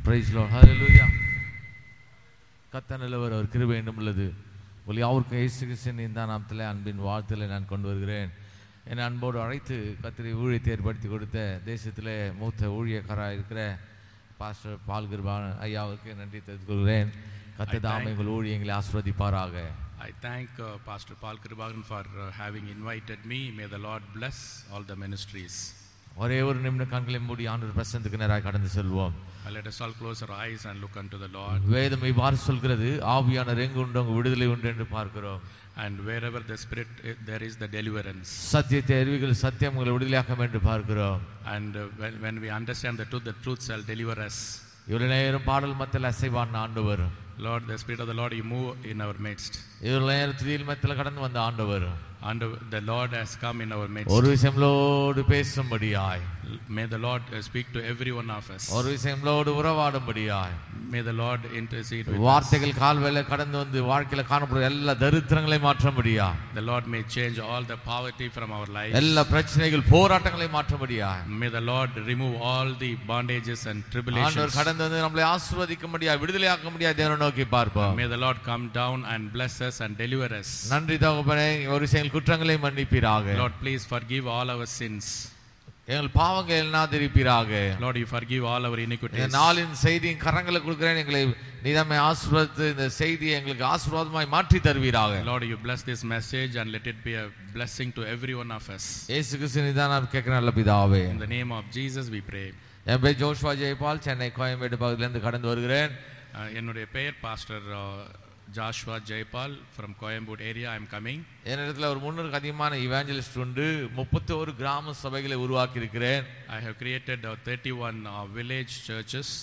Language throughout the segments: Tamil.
பிரைஸ் லோ ஹalleluya கத்த நல்லவர் அவர் கிருபை என்னும் உள்ளது ஒலி அவருக்கு இயேசு கிறிஸ்தின் இந்த நாமத்தில் அன்பின் வாழ்த்துல நான் கொண்டு வருகிறேன் என் அன்போடு அழைத்து கத்திரி ஊழியத்தை ஏற்படுத்தி கொடுத்த தேசத்திலே மூத்த ஊழியக்காராக இருக்கிற பாஸ்டர் பால் கிருபான் ஐயாவுக்கு நன்றி தெரிவித்துக் கொள்கிறேன் கத்த தாமே உங்கள் ஊழியங்களை ஆஸ்வதிப்பாராக I thank uh, Pastor Paul Kribagan for uh, having invited me. May the Lord bless all the ministries. ஒரே ஒரு நிமிடம் கண்களை மூடி ஆண்டவர் பிரசனத்துக்கு நேராக கடந்து செல்வோம் Uh, let us all close our eyes and look unto the Lord. வேதம் இவ்வாறு சொல்கிறது ஆவியானவர் எங்கு உண்டு அங்கு விடுதலை உண்டு என்று பார்க்கிறோம் And wherever the Spirit, i- there is the deliverance. சத்தியத்தை அறிவிகள் சத்தியம் உங்களை விடுதலையாக்கும் என்று பார்க்கிறோம் And uh, when, when we understand the truth, the truth shall deliver us. இவ்வளவு நேரம் பாடல் மத்தியில் அசைவான ஆண்டவர் Lord, the Spirit of the Lord, you move in our midst. இவ்வளவு நேரம் துதியில் மத்தியில் கடந்து வந்த ஆண்டவர் And uh, the Lord has come in our midst. ஒரு விஷயங்களோடு பேசும்படியாய் May the Lord uh, speak to every one of us. ஒரு விஷயங்களோடு உறவாடும்படியாய் May the Lord intercede with us. வார்த்தைகள் கால்வேல கடந்து வந்து வாழ்க்கையில காணப்படுற எல்லா தரித்திரங்களை மாற்றும்படியா The Lord may change all the poverty from our lives. எல்லா பிரச்சனைகள் போராட்டங்களை மாற்றும்படியா May the Lord remove all the bondages and tribulations. ஆண்டவர் கடந்து வந்து நம்மளை ஆசிர்வதிக்கும்படியா விடுதலையாக்க முடியா தேவனை நோக்கி பார்ப்போம் May the Lord come down and bless us and deliver us. நன்றி தகப்பனே ஒரு விஷயங்கள் குற்றங்களை மன்னிப்பீராக Lord, please forgive all our sins. எங்கள் பாவங்கள் எல்லாம் திருப்பீராக Lord, you forgive all our இந்த iniquities. நாளின் செய்தியின் கரங்களை கொடுக்கிறேன் எங்களை நீதாமை ஆசீர்வதித்து இந்த செய்தியை எங்களுக்கு ஆசீர்வாதமாய் மாற்றி தருவீராக Lord, you bless this message and let it be a blessing to every one of us. இயேசு கிறிஸ்து நீதான் நான் கேட்கிறேன் நல்ல பிதாவே In the name of Jesus, we pray. என் பேர் ஜோஷ்வா ஜெயபால் சென்னை கோயம்பேடு பகுதியிலிருந்து கடந்து வருகிறேன் Uh, என்னுடைய பெயர் pastor Joshua Jaipal from Coimbatore area I am coming என்னிடத்துல ஒரு முன்னூறுக்கு அதிகமான இவாஞ்சலிஸ்ட் உண்டு முப்பத்தி ஒரு கிராம சபைகளை உருவாக்கி இருக்கிறேன் I have created thirty one village churches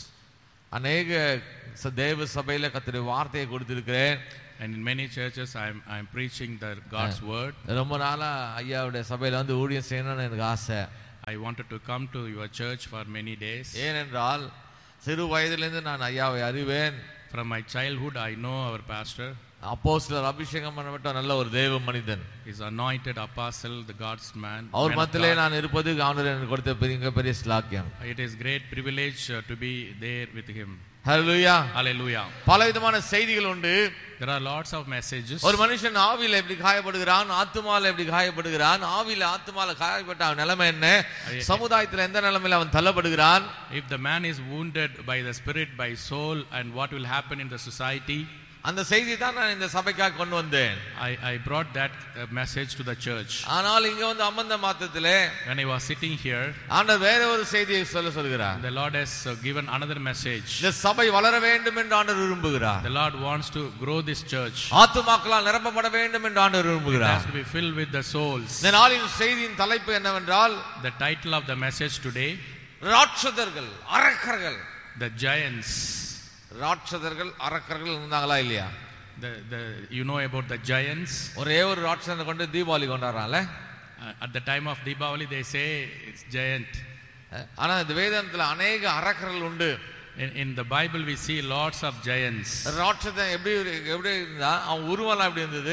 அநேக ச- தேவ சபையில கத்திரி வார்த்தையை கொடுத்திருக்கிறேன் and in many churches I am, I am preaching the God's word. ரொம்ப நாளா ஐயாவுடைய சபையில வந்து ஊழியம் செய்யணும்னு எனக்கு ஆசை I wanted to come to your church for many days. ஏனென்றால் சிறு வயதிலிருந்து நான் ஐயாவை அறிவேன் From my childhood, I know our pastor அப்போ சிலர் அபிஷேகம் பண்ணப்பட்ட நல்ல ஒரு தேவ மனிதன் is anointed apostle, the God's man. Our man of மத்தியிலே God. நான் இருப்பது ஆண்டவர் எனக்கு கொடுத்த பெரிய பெரிய ஸ்லாக்கியம் It is great privilege uh, to be there with him. Hallelujah Hallelujah. பல விதமான செய்திகள் உண்டு There are lots of messages. ஒரு மனுஷன் ஆவியில எப்படி காயப்படுகிறான் ஆத்துமால எப்படி காயப்படுகிறான் ஆவியில ஆத்துமால காயப்பட்ட அவன் நிலைமை என்ன சமுதாயத்துல எந்த நிலைமையில அவன் தள்ளப்படுகிறான் If the man is wounded by the spirit, by soul, and what will happen in the society, அந்த செய்தி தான் நான் இந்த சபைக்காக கொண்டு வந்தேன் I, I brought that uh, message to the church. ஆனால் இங்க வந்து அமர்ந்த மாத்தத்திலே When I was sitting here, ஆண்டவர் வேற ஒரு செய்தியை சொல்ல சொல்கிறார் the Lord has uh, given another message. இந்த சபை வளர வேண்டும் என்று ஆண்டவர் விரும்புகிறார் The Lord wants to grow this church. ஆத்துமாக்களால் நிரப்பப்பட வேண்டும் என்று ஆண்டவர் It விரும்புகிறார் has to be filled with the souls. இந்த நாளின் செய்தியின் தலைப்பு என்னவென்றால் The title of the message today, ராட்சதர்கள் அரக்கர்கள் the giants. ராட்சதர்கள் அரக்கர்கள் இருந்தாங்களா இல்லையா The, the, you know about the giants. ஒரே ஒரு ராட்சதனை கொண்டு Deepavali கொண்டாடுறான்ல Uh, at the time of Deepavali, they say it's giant. ஆனா இந்த வேதத்துல அநேக அரக்கர்கள் உண்டு In, in the Bible, we see lots of giants. ராட்சதன் எப்படி எப்படி இருந்தா அவன் உருவெல்லாம் எப்படி இருந்தது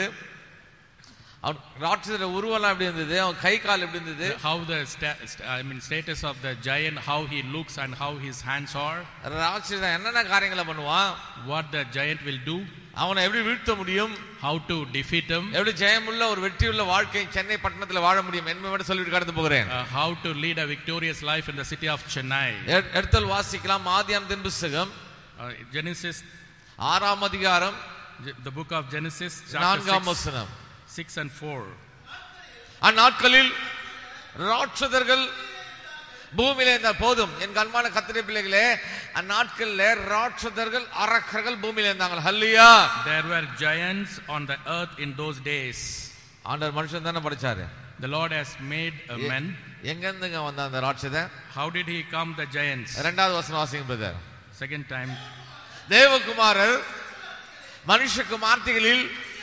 அவன் ராட்சதோட உருவெல்லாம் எப்படி இருந்தது அவன் கை கால் எப்படி இருந்தது How the sta- st- I mean status of the giant, how he looks and how his hands are, ராட்சதன் என்னென்ன காரியங்களை பண்ணுவான் what the giant will do, அவனை எப்படி வீழ்த்த முடியும் how to defeat him, எப்படி ஜெயமுள்ள ஒரு வெற்றியுள்ள வாழ்க்கை சென்னை பட்டணத்துல வாழ முடியும் என்பதை சொல்லிட்டு கடந்து போகிறேன் uh, how to lead a victorious life in the city of Chennai. எ- எடுத்தல் வாசிக்கலாம் ஆதியாம் தின் புஸ்தகம் Uh, Genesis, ஆறாம் அதிகாரம் Ge- the book of Genesis, chapter நான்காம் 6, வசனம் 6 and 4. அந்நாட்களில் ராட்சதர்கள் பூமியில இருந்த போதும் என் கண்மான கத்திரை பிள்ளைகளே அந்நாட்கள்ல ராட்சதர்கள் அரக்கர்கள் பூமியில இருந்தாங்க ஹல்லியா There were giants on the earth in those days. ஆண்டவர் மனுஷன் தானே படிச்சாரு The Lord has made a man. எங்க இருந்துங்க வந்த அந்த ராட்சதன் How did he come, the giants? இரண்டாவது வசனம் வாசிங்க பிரதர் Second time, தேவகுமாரர் மனுஷகுமார்த்திகளில்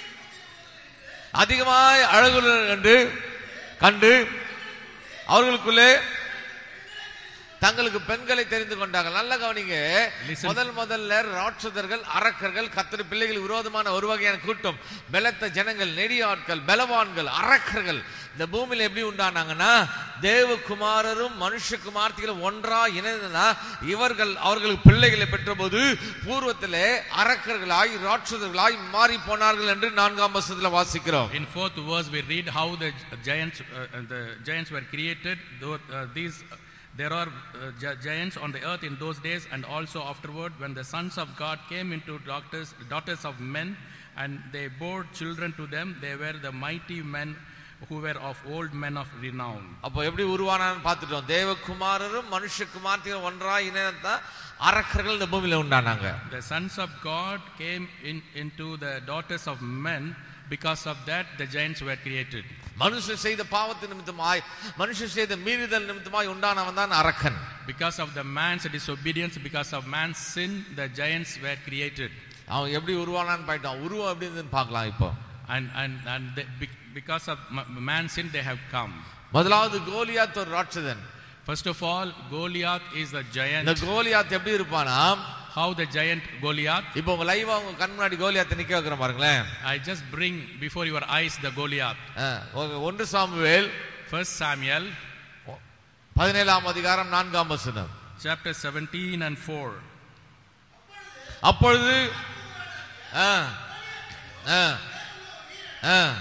அதிகமாய் அழகுள்ளனர் என்று கண்டு அவர்களுக்குள்ளே தங்களுக்கு பெண்களை தெரிந்து கொண்டாங்க நல்ல கவனிங்க Listen. முதல் முதல்ல ராட்சதர்கள் அரக்கர்கள் கத்திரி பிள்ளைகள் விரோதமான ஒரு வகையான கூட்டம் பலத்த ஜனங்கள் நெடியாட்கள் பலவான்கள் அரக்கர்கள் இந்த பூமியில எப்படி உண்டானாங்கன்னா தேவகுமாரரும் மனுஷகுமார்த்திகளும் ஒன்றா இணைந்தனா இவர்கள் அவர்களுக்கு பிள்ளைகளை பெற்றபோது பூர்வத்திலே அரக்கர்களாய் ராட்சதர்களாய் மாறி போனார்கள் என்று நான்காம் வசனத்துல வாசிக்கிறோம் In fourth verse, we read how the giants, uh, the giants were created. Though, uh, these, there are uh, gi- giants on the earth in those days, and also afterward, when the sons of God came into daughters, daughters of men, and they bore children to them. They were the mighty men who were of old men of renown. அப்போ எப்படி உருவானான்னு பார்த்துட்டோம் தேவகுமாரரும் மனுஷகுமார்த்திகளும் ஒன்றா இணைந்தா அரக்கர்கள் இந்த பூமியில உண்டானாங்க The sons of God came in, into the daughters of men. Because of that, the giants were created. மனுஷன் செய்த பாவத்து நிமித்தமாய் மனுஷன் செய்த மீறுதல் நிமித்தமாய் உண்டானவன் தான் அரக்கன் Because of the man's disobedience, because of man's sin, the giants were created. அவன் எப்படி உருவானான்னு போயிட்டான் உருவம் எப்படி இருந்ததுன்னு பார்க்கலாம் இப்போ And, and, and they, be- because of ma- man's sin, they have come. முதலாவது கோலியாத் ஒரு ராட்சதன் First of all, Goliath is the giant. இந்த கோலியாத் எப்படி இருப்பானா How the giant Goliath? இப்போ உங்க லைவா உங்க கண் முன்னாடி கோலியாத்தை நிக்க வைக்கிற பாருங்களேன் I just bring before your eyes the Goliath. அஹ், ஒ- ஒன்று சாமுவேல் First Samuel, பதினேழாம் அதிகாரம் நான்காம் வசனம் chapter 17 and 4. அப்பொழுது அஹ், அஹ், அஹ்,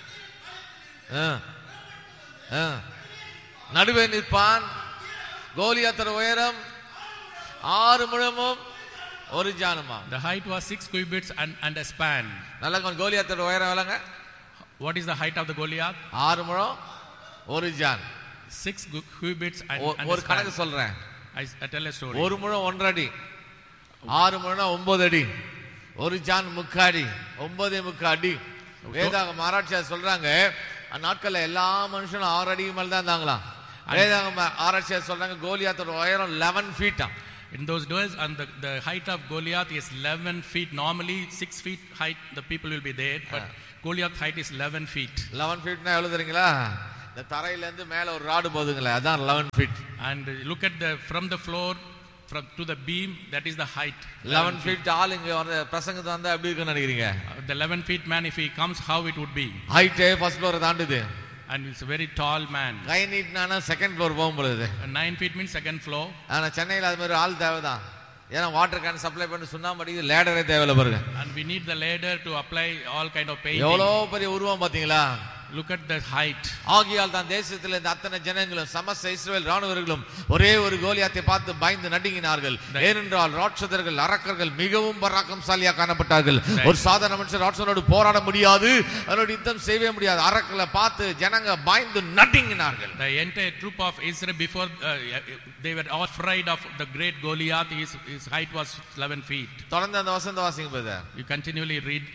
அஹ், அஹ், நடுவே நிற்பான் கோலியாத்தர் உயரம் ஆறு முழமும் ஒரு ஜானுமா The height was six cubits and, and a span. நல்லா கொஞ்சம் கோலியாத்தோட உயரம் எவ்வளோங்க What is the height of the Goliath? ஆறு முழம் ஒரு ஜான் Six gu- cubits and, ஒ- and ஒரு a span. கணக்கு சொல்றேன் I, I tell a story. ஒரு முழம் ஒன்றரை அடி ஆறு முழம் ஒன்பது அடி ஒரு ஜான் முக்காடி ஒன்பதே முக்கா அடி வேதாக ஆராய்ச்சியார் சொல்றாங்க அந்நாட்கள்ல எல்லா மனுஷனும் ஆறு அடிக்கு மேல தான் இருந்தாங்களாம் வேதாக ஆராய்ச்சியார் சொல்றாங்க கோலியாத்தோட உயரம் லெவன் ஃபீட்டா In those days, and the, the height of Goliath is 11 feet. Normally, six feet height, the people will be there, but Goliath height is 11 feet. Eleven ஃபீட்னா எவ்வளவு தெரியுங்களா இந்த தரையில இருந்து மேல ஒரு ராடு போகுதுங்களே அதான் eleven feet And look at the from the floor from to the beam, that is the height. Eleven feet ஆள் இங்க வந்து பிரசங்கத்தை வந்தா எப்படி இருக்குன்னு நினைக்கிறீங்க Uh, The 11 feet man, if he comes, how it would be? ஹைட்டே ஃபர்ஸ்ட் ஃப்ளோரை தாண்டுது And it's a very tall man. கை நீட்டினா செகண்ட் ஃப்ளோர் போகும் பொழுது Uh, Nine feet means second floor. ஆனா சென்னையில் அது மாதிரி ஆள் தேவைதான் ஏன்னா வாட்டர் கேன் சப்ளை பண்ணி சுண்ணாம்படி லேடரே தேவையில்ல பாருங்க And we need the ladder to apply all kind of painting. எவ்வளோ பெரிய உருவம் பாத்தீங்களா Look at the height. ஆகியால் தான் தேசத்தில் இந்த அத்தனை ஜனங்களும் சமஸ்த இஸ்ரவேல் ராணுவர்களும் ஒரே ஒரு கோலியாத்தை பார்த்து பயந்து நடுங்கினார்கள் ஏனென்றால் ராட்சதர்கள் அரக்கர்கள் மிகவும் பராக்கிரமசாலியா காணப்பட்டார்கள் ஒரு சாதாரண மனுஷன் ராட்சதனோடு போராட முடியாது அவனோட யுத்தம் செய்யவே முடியாது அரக்கர்களை பார்த்து ஜனங்க பயந்து நடுங்கினார்கள் The entire troop of Israel before uh, they were all afraid of the great Goliath. His, his height was 11 feet. தொடர்ந்து அந்த வசந்த வாசிங்க brother. You continually read.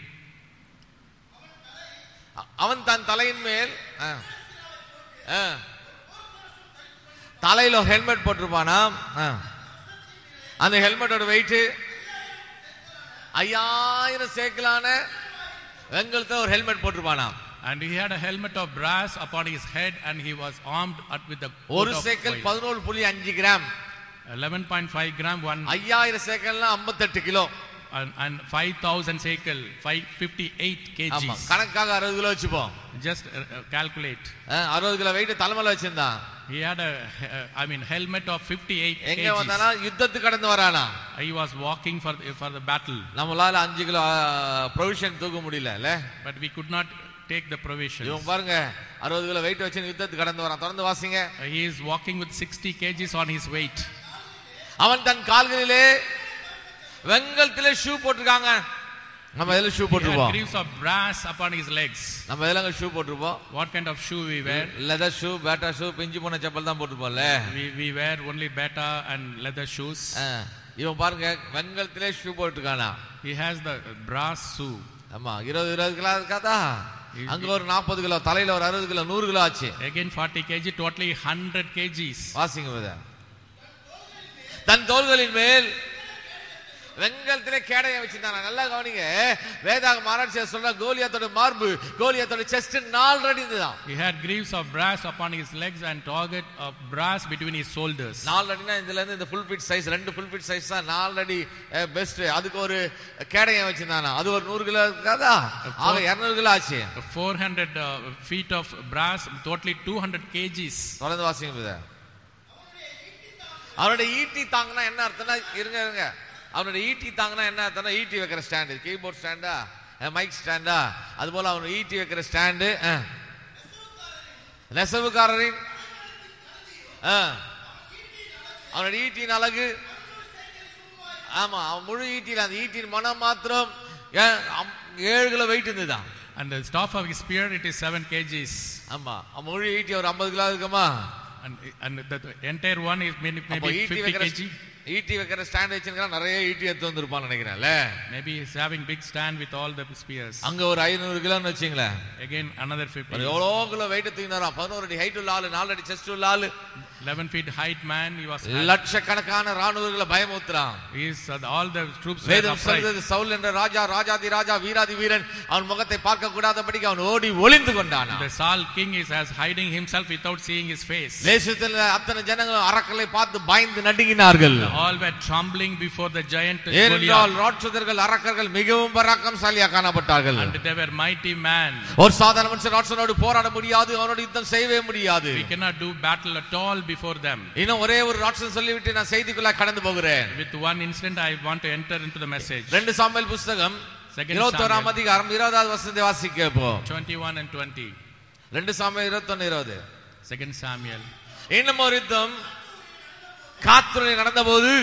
அ- அவன் தன் தலையின் மேல் ஆ, ஆ, தலையில ஹெல்மெட் போட்டிருப்பானா ஆ. அந்த ஹெல்மெட்டோட வெயிட் ஐயாயிரம் சேக்கலான வெங்கலத்தை ஒரு ஹெல்மெட் போட்டிருப்பானா And he had a helmet of brass upon his head, and he was armed at, with the coat ஒரு of சேக்கல் oil. பதினோழு புள்ளி அஞ்சு கிராம் 11.5 gram, one ஐயாயிரம் சேக்கல்னா ஐம்பத்தெட்டு கிலோ and, and 5,000 shekel, 558 ஆமா kgs. கணக்காக அறுபது கிலோ வச்சுப்போம் Just uh, uh, calculate. ஆ, அறுபது கிலோ வெயிட் தலைமையில வச்சிருந்தான் He had a, uh, I mean, helmet of 58 எங்க kgs. வந்தானா யுத்தத்துக்கு கடந்து வரானா He was walking for the, for the battle, நம்மளால அஞ்சு கிலோ ப்ரொவிஷன் தூக்க முடியல இல்ல but we could not take the provisions. இவன் பாருங்க அறுபது கிலோ வெயிட் வச்சு யுத்தத்துக்கு கடந்து வரான் தொடர்ந்து வாசிங்க Uh, He is walking with 60 kgs on his weight. அவன் தன் கால்களிலே வெங்கலத்திலே ஷூ போட்டிருக்காங்க நம்ம எதுல ஷூ He had போட்டிருப்போம் greaves of brass upon his legs. நம்ம எதுல ஷூ போட்டிருப்போம் What kind of shoe we wear? Leather shoe Bata shoe பிஞ்சு போன செப்பல் தான் போட்டிருப்போம்ல We, we wear only beta and leather shoes. ஆ, இவன் பாருங்க வெங்கலத்திலே ஷூ போட்டிருக்கானா He has the brass shoe. ஆமா இருபது இருபது கிலோ இருக்காதா அங்க ஒரு நாற்பது கிலோ தலையில ஒரு அறுபது கிலோ நூறு கிலோ ஆச்சு Again 40 kg, totally 100 kgs. வாசிங்க brother. தன் தோள்களின் மேல் வெங்கலத்திலே கேடைய வச்சிருந்தாங்க நல்லா கவனிங்க வேதாக ஆராய்ச்சியா சொல்ற கோலியாத்தோட மார்பு கோலியாத்தோட செஸ்ட் நாலு அடி இருந்துதான் He had greaves of brass upon his legs and target of brass between his shoulders. நாலு அடினா இதுல இருந்து இந்த ஃபுல் ஃபிட் சைஸ் ரெண்டு ஃபுல் ஃபிட் சைஸ் தான் நாலு அடி பெஸ்ட் அதுக்கு ஒரு கேடயம் வச்சிருந்தானா அது ஒரு நூறு கிலோ இருக்காதா ஆக இருநூறு கிலோ ஆச்சு 400 uh, feet of brass, totally 200 kgs. தொடர்ந்து வாசிங்க பிரதர் அவருடைய ஈட்டி தாங்கினா என்ன அர்த்தம்னா இருங்க இருங்க அவனுடைய ஈட்டி தாங்கினா என்ன அர்த்தம்னா ஈட்டி வைக்கிற ஸ்டாண்டு கீபோர்ட் ஸ்டாண்டா மைக் ஸ்டாண்டா அது போல அவன் ஈட்டி வைக்கிற ஸ்டாண்டு நெசவுக்காரரின் ஆ. அவனுடைய ஈட்டியின் அழகு ஆமா அவன் முழு ஈட்டியில் அந்த ஈட்டியின் மனம் மாத்திரம் ஏ- அம்- ஏழு கிலோ வெயிட் இருந்துதான் And the staff of his spear, it is 7 kgs. ஆமா அவன் முழு ஈட்டி ஒரு ஐம்பது கிலோ இருக்குமா And, and the, the entire one is maybe, அப்போ maybe ஈட்டி 50 வைக்கிற kg. ஈட்டி வைக்கிற ஸ்டாண்ட் வச்சிருக்கான் நிறைய ஈட்டி எடுத்து வந்திருப்பான்னு நினைக்கிறேன்ல Maybe he's having big stand with all the spears. அங்க ஒரு ஐநூறு கிலோன்னு வச்சுங்களேன் Again, another 50. ஒரு எவ்வளோ கிலோ வெயிட் தூக்கினாராம் பதினோரு அடி ஹைட் உள்ள ஆளு நாலு அடி செஸ்ட் உள்ள ஆளு 11 feet height man, he was. லட்சக்கணக்கான ராணுவர்களை பயமுத்துறான் He is, uh, all the troops were வேதம் upright. சொல்றது சவுல் என்ற ராஜா ராஜாதி ராஜா வீராதி வீரன் அவன் முகத்தை பார்க்க கூடாதபடிக்கு அவன் ஓடி ஒளிந்து கொண்டான் The Saul king is as hiding himself without seeing his face. தேசத்தில் அத்தனை ஜனங்கள் அரக்கலை பார்த்து பயந்து நடுங்கினார்கள் All were trembling before the giant ஏனென்றால் Goliath. ராட்சதர்கள் அரக்கர்கள் மிகவும் பராக்கிரமசாலியா காணப்பட்டார்கள் And they were mighty man. ஒரு சாதாரண மனுஷன் ராட்சனோடு போராட முடியாது அவனோட யுத்தம் செய்யவே முடியாது We cannot do battle at all before them. இன்னும் ஒரே ஒரு ராட்சன் சொல்லிவிட்டு நான் செய்திக்குள்ள கடந்து போகிறேன் With one incident, I want to enter into the message. ரெண்டு சாமுவேல் புஸ்தகம் Second இருபத்தோராம் Samuel. அதிகாரம் இருபதாவது வசனத்தை வாசிக்க இப்போ 21 and 20. ரெண்டு சாமுவேல் இருபத்தொன்னு இருபது Second Samuel. இன்னும் ஒரு யுத்தம் காத்துரை நடந்தபோது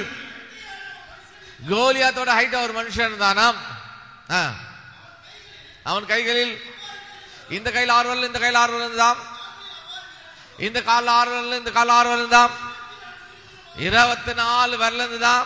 கோலியாத்தோட ஹைட் ஒரு மனுஷன் இருந்தானாம் ஆ. அவன் கைகளில் இந்த கையில் ஆறு வரல இந்த கையில் ஆறு வரல் இருந்தாம் இந்த காலில் ஆறு வரல இந்த காலில் ஆறு வரல் இருந்தாம் இருபத்தி நாலு வரல இருந்துதான்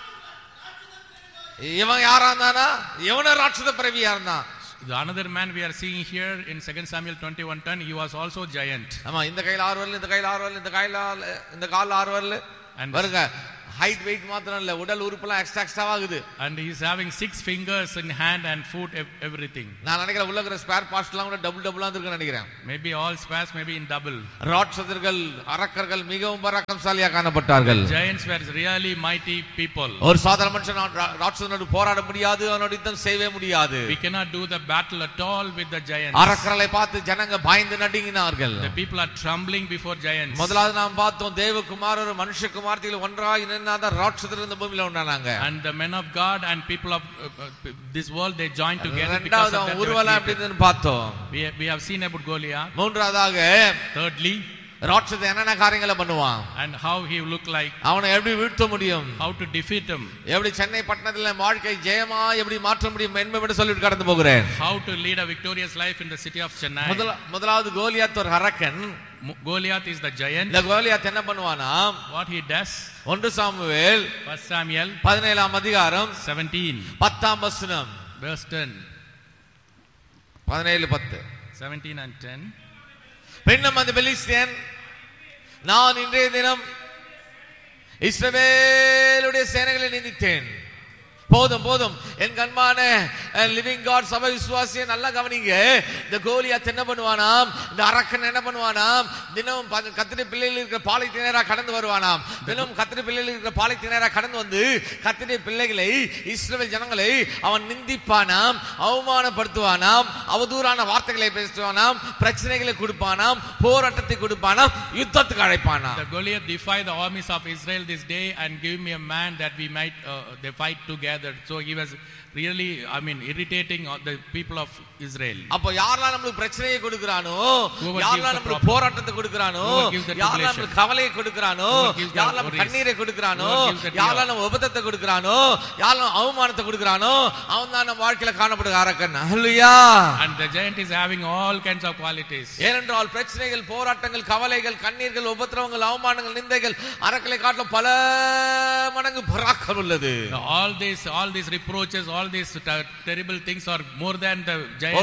இவன் யாரா இருந்தானா இவன ராட்சத பிறவியா இருந்தான் The another man we are seeing here in 2 Samuel 21:10, he was also giant. ஆமா இந்த கையில் ஆறு வரல இந்த கையில் ஆறு வரல இந்த கையில் ஆறு- இந்த காலில் ஆறு வரல And- பாருங்க ஹைட் வெயிட் மாத்திரம் இல்ல உடல் உறுப்புலாம் எக்ஸ்ட்ரா எக்ஸ்ட்ரா ஆகுது And he is having six fingers in hand and foot, ev- everything. நான் நினைக்கிறேன் உள்ள இருக்கிற ஸ்பேர் பார்ட்ஸ் எல்லாம் கூட டபுள் டபுளா இருக்குன்னு நினைக்கிறேன் Maybe all spares, maybe in double. ராட்சதர்கள் அரக்கர்கள் மிகவும் பராக்கிரமசாலியா காணப்பட்டார்கள் Giants were really mighty people. ஒரு சாதாரண மனுஷன் ரா- ராட்சதனோடு போராட முடியாது அவனோட யுத்தம் செய்யவே முடியாது We cannot do the battle at all with the giants. அரக்கர்களை பார்த்து ஜனங்க பயந்து நடுங்கினார்கள் The people are trembling before giants. முதலாவது நாம் பார்த்தோம் தேவகுமார் ஒரு மனுஷகுமார்த்திகள் ஒன்றாக இணைந்தாதான் ராட்சதர் இந்த பூமியில உண்டானாங்க And the men of God and people of uh, uh, this world, they joined together because இரண்டாவது of that. அவன் they were உருவலாம் எப்படி created. இருந்ததுன்னு பார்த்தோம் We, we have seen about Goliath. மூன்றாவதாக Thirdly, ராட்சதன் என்னென்ன காரியங்களை பண்ணுவான் and how he looked like, அவனை எப்படி வீழ்த்த முடியும் how to defeat him, எப்படி சென்னை பட்டணத்துல வாழ்க்கை ஜெயமா எப்படி மாற்ற முடியும் என்பதை சொல்லிட்டு கடந்து போகிறேன் how to lead a victorious life in the city of Chennai. முதல முதலாவது கோலியாத் ஒரு அரக்கன் Mo- Goliath is the giant. இந்த கோலியாத் என்ன பண்ணுவானா What he does, ஒன்று சாமுவேல் First Samuel பதினேழாம் அதிகாரம் 17, பத்தாம் வசனம் verse 10, பதினேழு பத்து 17 and 10. பின்னும் அந்த பெலிஸ்தியன் நான் இன்றைய தினம் இஸ்ரவேலுடைய சேனைகளை நிந்தித்தேன் போதும் போதும் என் கண்மான லிவிங் காட் சபை விசுவாசியை நல்லா கவனிங்க இந்த கோலியாத் என்ன பண்ணுவானாம் இந்த அரக்கன் என்ன பண்ணுவானாம் தினமும் ப- கத்திரி பிள்ளைகள் இருக்கிற பாலை திணறா கடந்து வருவானாம் தினமும் கத்திரி பிள்ளைகள் இருக்கிற பாலை திணறா கடந்து வந்து கத்திரி பிள்ளைகளை இஸ்ரவேல் ஜனங்களை அவன் நிந்திப்பானாம் அவமானப்படுத்துவானாம் அவதூறான வார்த்தைகளை பேசுவானாம் பிரச்சனைகளை கொடுப்பானாம் போராட்டத்தை கொடுப்பானாம் யுத்தத்துக்கு அழைப்பானாம் The Goliath defied the armies of Israel this day and give me a man that we might uh, they fight together. So he was really, I mean, irritating uh, the people of Israel. அப்போ யாரெல்லாம் நம்மளுக்கு பிரச்சனையை கொடுக்கறானோ Whoever யாரெல்லாம் gives the நம்மளுக்கு problem. போராட்டத்தை கொடுக்கறானோ Whoever gives the யாரெல்லாம் tribulation. நம்மளுக்கு கவலையை கொடுக்கறானோ Whoever gives the யாரெல்லாம் worries. கண்ணீரை கொடுக்கறானோ Whoever gives the tear. யாரெல்லாம் நம்ம உபதத்தை கொடுக்கறானோ யாரெல்லாம் அவமானத்தை கொடுக்கறானோ அவன் தான் நம்ம வாழ்க்கையில காணப்படுகிற அரக்கன் அல்லையா And the giant is having all kinds of qualities. ஏனென்றால் பிரச்சனைகள் போராட்டங்கள் கவலைகள் கண்ணீர்கள் உபத்திரவங்கள் அவமானங்கள் நிந்தைகள் அரக்கலை காட்டிலும் பல மடங்கு பராக்கம் உள்ளது All these, all these reproaches, all these ter- terrible things are more than the giant.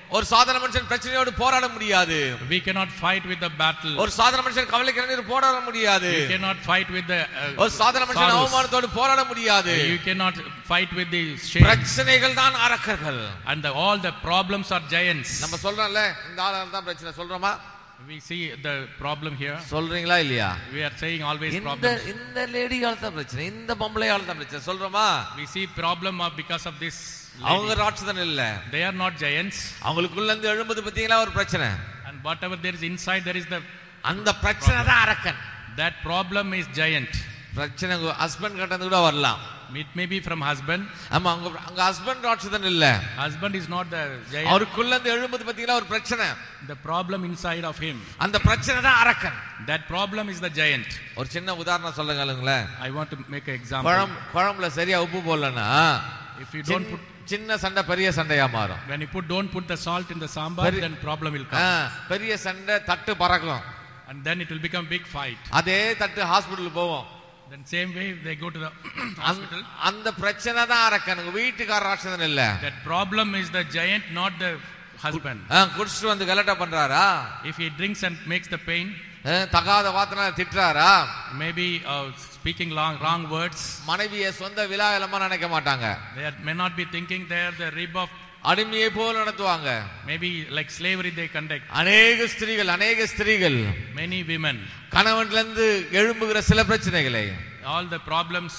ஒரு சாதாரண மனுஷன் பிரச்சனையோடு போராட முடியாது We cannot fight with the battle. ஒரு சாதாரண மனுஷன் கவலைக்கு நீர் போராட முடியாது You cannot fight with the uh, ஒரு சாதாரண மனுஷன் sorrows. அவமானத்தோடு போராட முடியாது You cannot fight with the shame. பிரச்சனைகள் தான் அரக்கர்கள் And the, all the problems are giants. நம்ம சொல்றோம்ல இந்த ஆளால தான் பிரச்சனை சொல்றோமா We see the problem here. சொல்றீங்களா இல்லையா We are saying always இந்த problems. இந்த லேடியால தான் பிரச்சனை இந்த பொம்பளையால தான் பிரச்சனை சொல்றோமா We see problem of because of this. அவங்க Lady. ராட்சதன் இல்ல They are not giants. அவங்களுக்குள்ள இருந்து எழும்புது பத்தீங்களா ஒரு பிரச்சனை And whatever there is inside, there is the அந்த பிரச்சனை தான் அரக்கன் that problem is giant. பிரச்சனை ஹஸ்பண்ட் கிட்ட கூட வரலாம் It may be from husband. ஆமா அவங்க அங்க ஹஸ்பண்ட் ராட்சதன் இல்ல Husband is not the giant. அவருக்குள்ள இருந்து எழும்புது பத்தீங்களா ஒரு பிரச்சனை The problem inside of him. அந்த பிரச்சனை தான் அரக்கன் That problem is the giant. ஒரு சின்ன உதாரணம் சொல்லுங்களேன் I want to make an example. குழம்பு குழம்புல சரியா உப்பு போடலன்னா If you don't சின்ன- put, சின்ன சண்டை பெரிய சண்டையா மாறும் when you put, don't put the salt in the sambar, Very- then problem will ah, come. பெரிய சண்டை தட்டு பறக்கும் And then it will become big fight. அதே தட்டு ஹாஸ்பிட்டல் போவோம் Then same way they go to the அந்த- hospital. அந்த பிரச்சனை தான் அரக்கனுக்கு வீட்டுக்கார ராட்சதன் இல்ல That problem is the giant, not the husband. ஆ, குடிச்சிட்டு வந்து கலட்டா பண்றாரா If he drinks and makes the pain, ஆ, தகாத வார்த்தை திட்டுறாரா maybe uh, speaking long, wrong words, மனைவிய சொந்த விழாவிலமா நினைக்க மாட்டாங்க they are, may not be thinking they are the rib of, அடிமையை போல நடத்துவாங்க maybe like slavery they conduct. அநேக ஸ்திரீகள் அநேக ஸ்திரீகள் Many women, கணவன்ல இருந்து எழும்புகிற சில பிரச்சனைகளை all the problems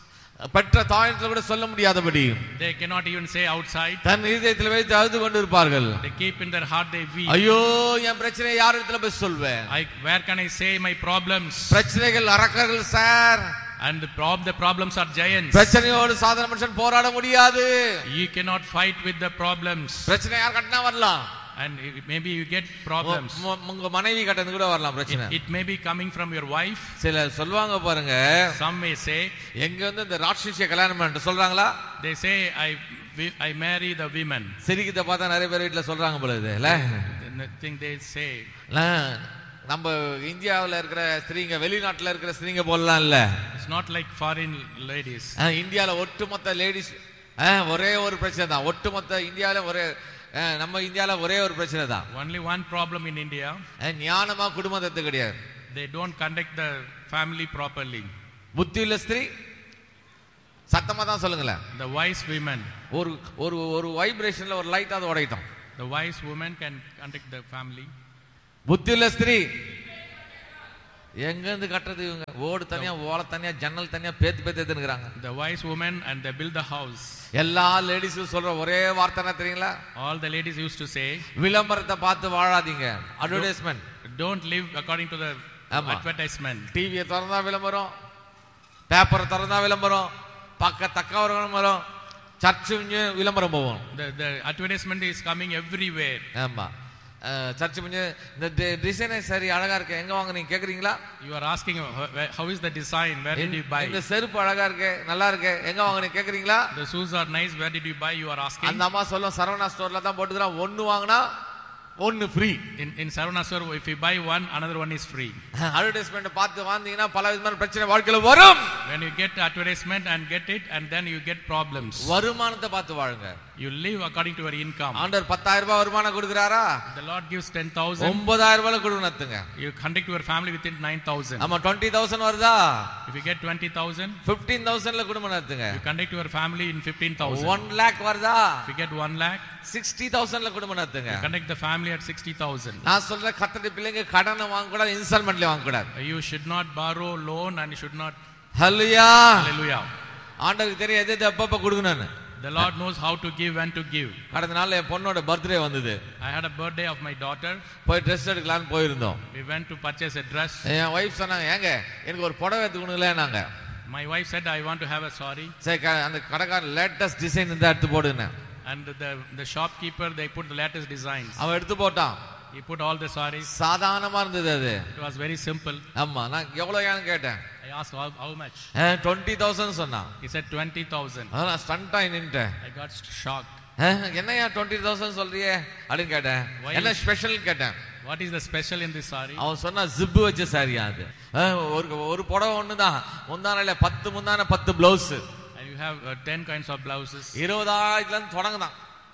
பெற்ற தாயத்துல கூட சொல்ல முடியாதபடி they cannot even say outside. தன் இதயத்தில் வைத்து அழுது கொண்டு இருப்பார்கள் They keep in their heart, they weep. ஐயோ என் பிரச்சனையை யார் இடத்துல போய் சொல்வேன் I, where can I say my problems? பிரச்சனைகள் அரக்கர்கள் sir And the, prob- the problems are giants. பிரச்சனையோடு சாதாரண மனுஷன் போராட முடியாது You cannot fight with the problems. பிரச்சனை யார் கட்டினா வரலாம் And it- maybe you get problems. உ- உ- உங்க மனைவி கட்டது கூட வரலாம் பிரச்சனை It, it may be coming from your wife. சில சொல்லுவாங்க பாருங்க Some may say, எங்க வந்து இந்த ராட்சிய கல்யாணம் பண்ணிட்டு சொல்றாங்களா they say, I, wi- I marry the women. சிரிக்கத்தை பார்த்தா நிறைய பேர் வீட்டுல சொல்றாங்க போல இது இல்ல The thing they say. இல்ல, நம்ம இந்தியாவுல இருக்கிற ஸ்திரீங்க வெளிநாட்டுல இருக்கிற ஸ்திரீங்க போலலாம் இல்ல It's not like foreign ladies. ஆ, இந்தியால ஒட்டுமொத்த லேடிஸ் ஒரே ஒரு பிரச்சனை தான் ஒட்டுமொத்த இந்தியால ஒரே ஆ, நம்ம இந்தியால ஒரே ஒரு பிரச்சனை தான் Only one problem in India. ஆ, ஞானமா குடும்பத்தை கிடையாது They don't conduct the family properly. புத்தி உள்ள ஸ்திரீ சத்தமா தான் சொல்லுங்களேன் The wise women, ஒரு ஒரு ஒரு வைப்ரேஷன்ல ஒரு லைட் அது உடையட்டும் the wise woman can conduct the family. புத்தி உள்ள ஸ்திரீ எங்க இருந்து கட்டுறது இவங்க ஓடு தனியா ஓலை தனியா ஜன்னல் தனியா பேத்து பேத்து எடுத்துக்கிறாங்க The wise woman and they build the house. எல்லா லேடிஸும் சொல்ற ஒரே வார்த்தை என்ன தெரியுங்களா All the ladies used to say, விளம்பரத்தை பார்த்து வாழாதீங்க advertisement don't live according to the ஆமா. advertisement. டிவியை திறந்தா விளம்பரம் பேப்பரை திறந்தா விளம்பரம் பக்க தக்க ஒரு விளம்பரம் சர்ச்சு விளம்பரம் போவோம் The, the advertisement is coming everywhere. ஆமா சர்ச்சு முடிஞ்சு இந்த டிசைனே சரி அழகா இருக்கு எங்க வாங்க நீங்க கேக்குறீங்களா You are asking, "How- where- how is the design? Where did you buy? இந்த செருப்பு அழகா இருக்கு நல்லா இருக்கு எங்க வாங்க நீங்க கேக்குறீங்களா The shoes are nice. Where did you buy? You are asking. அந்த அம்மா சொல்லும் சரவணா ஸ்டோர்ல தான் போட்டுக்கிறான் ஒன்னு வாங்கினா ஒன்னு free In, in Saravana store, if you buy one, another one is free. Advertisement பார்த்து வாந்தீங்கன்னா பல விதமான பிரச்சனை வாழ்க்கையில வரும் When you get advertisement and get it, and then you get problems. வருமானத்தை பார்த்து வாழுங்க You live according to your income. ஆண்டவர் பத்தாயிரம் ரூபாய் வருமானம் கொடுக்குறாரா The Lord gives 10,000. ஒன்பதாயிரம் ரூபாய் கொடுக்கணுத்துங்க You conduct your family within 9,000. ஆமா டுவெண்ட்டி தௌசண்ட் வருதா If you get 20,000, பிப்டீன் தௌசண்ட்ல குடும்பம் நடத்துங்க you conduct your family in 15,000. One lakh வருதா If you get 1 lakh, sixty தௌசண்ட்ல குடும்பம் நடத்துங்க you conduct the family at 60,000. நான் சொல்ற கத்தடி பிள்ளைங்க கடனை வாங்கக்கூடாது இன்ஸ்டால்மெண்ட்ல வாங்கக்கூடாது You should not borrow loan and you should not. Hallelujah Hallelujah. ஆண்டவருக்கு தெரியும் எது எது எப்பப்ப கொடுக்கணும்னு The Lord knows how to give and to give. கடந்த நாள்ல என் பொண்ணோட பர்த்டே வந்தது I had a birthday of my daughter. போய் ட்ரெஸ் எடுக்கலாம்னு போயிருந்தோம் We went to purchase a dress. என் ஒய்ஃப் சொன்னாங்க ஏங்க எனக்கு ஒரு புடவை எடுத்துக்கணுங்களே நாங்க My wife said, I want to have a sari. சரி க- அந்த கடைக்காரன் லேட்டஸ்ட் டிசைன் இருந்தா எடுத்து போடுங்க And the, the shopkeeper, they put the latest designs. அவன் எடுத்து போட்டான் He put all the saris. சாதாரணமா இருந்தது அது It was very simple. ஆமா நான் எவ்வளவு கேட்டேன் I asked how, how much. Twenty thousand சொன்னான் He said 20,000. அதான் நான் ஸ்டண்ட் ஆகி நின்ட்டேன் I got shocked. என்னையா டுவெண்ட்டி தௌசண்ட் சொல்றியே அப்படின்னு கேட்டேன் Why? என்ன ஸ்பெஷல் கேட்டேன் What is the special in this sari? அவன் சொன்னா ஜிப்பு வச்ச சாரியா அது அஹ், ஒரு ஒரு புடவை ஒண்ணுதான் முந்தானையில பத்து முந்தான பத்து blouse And you have uh, 10 kinds of blouses. இருபதாயிரத்துல இருந்து தொடங்குதான்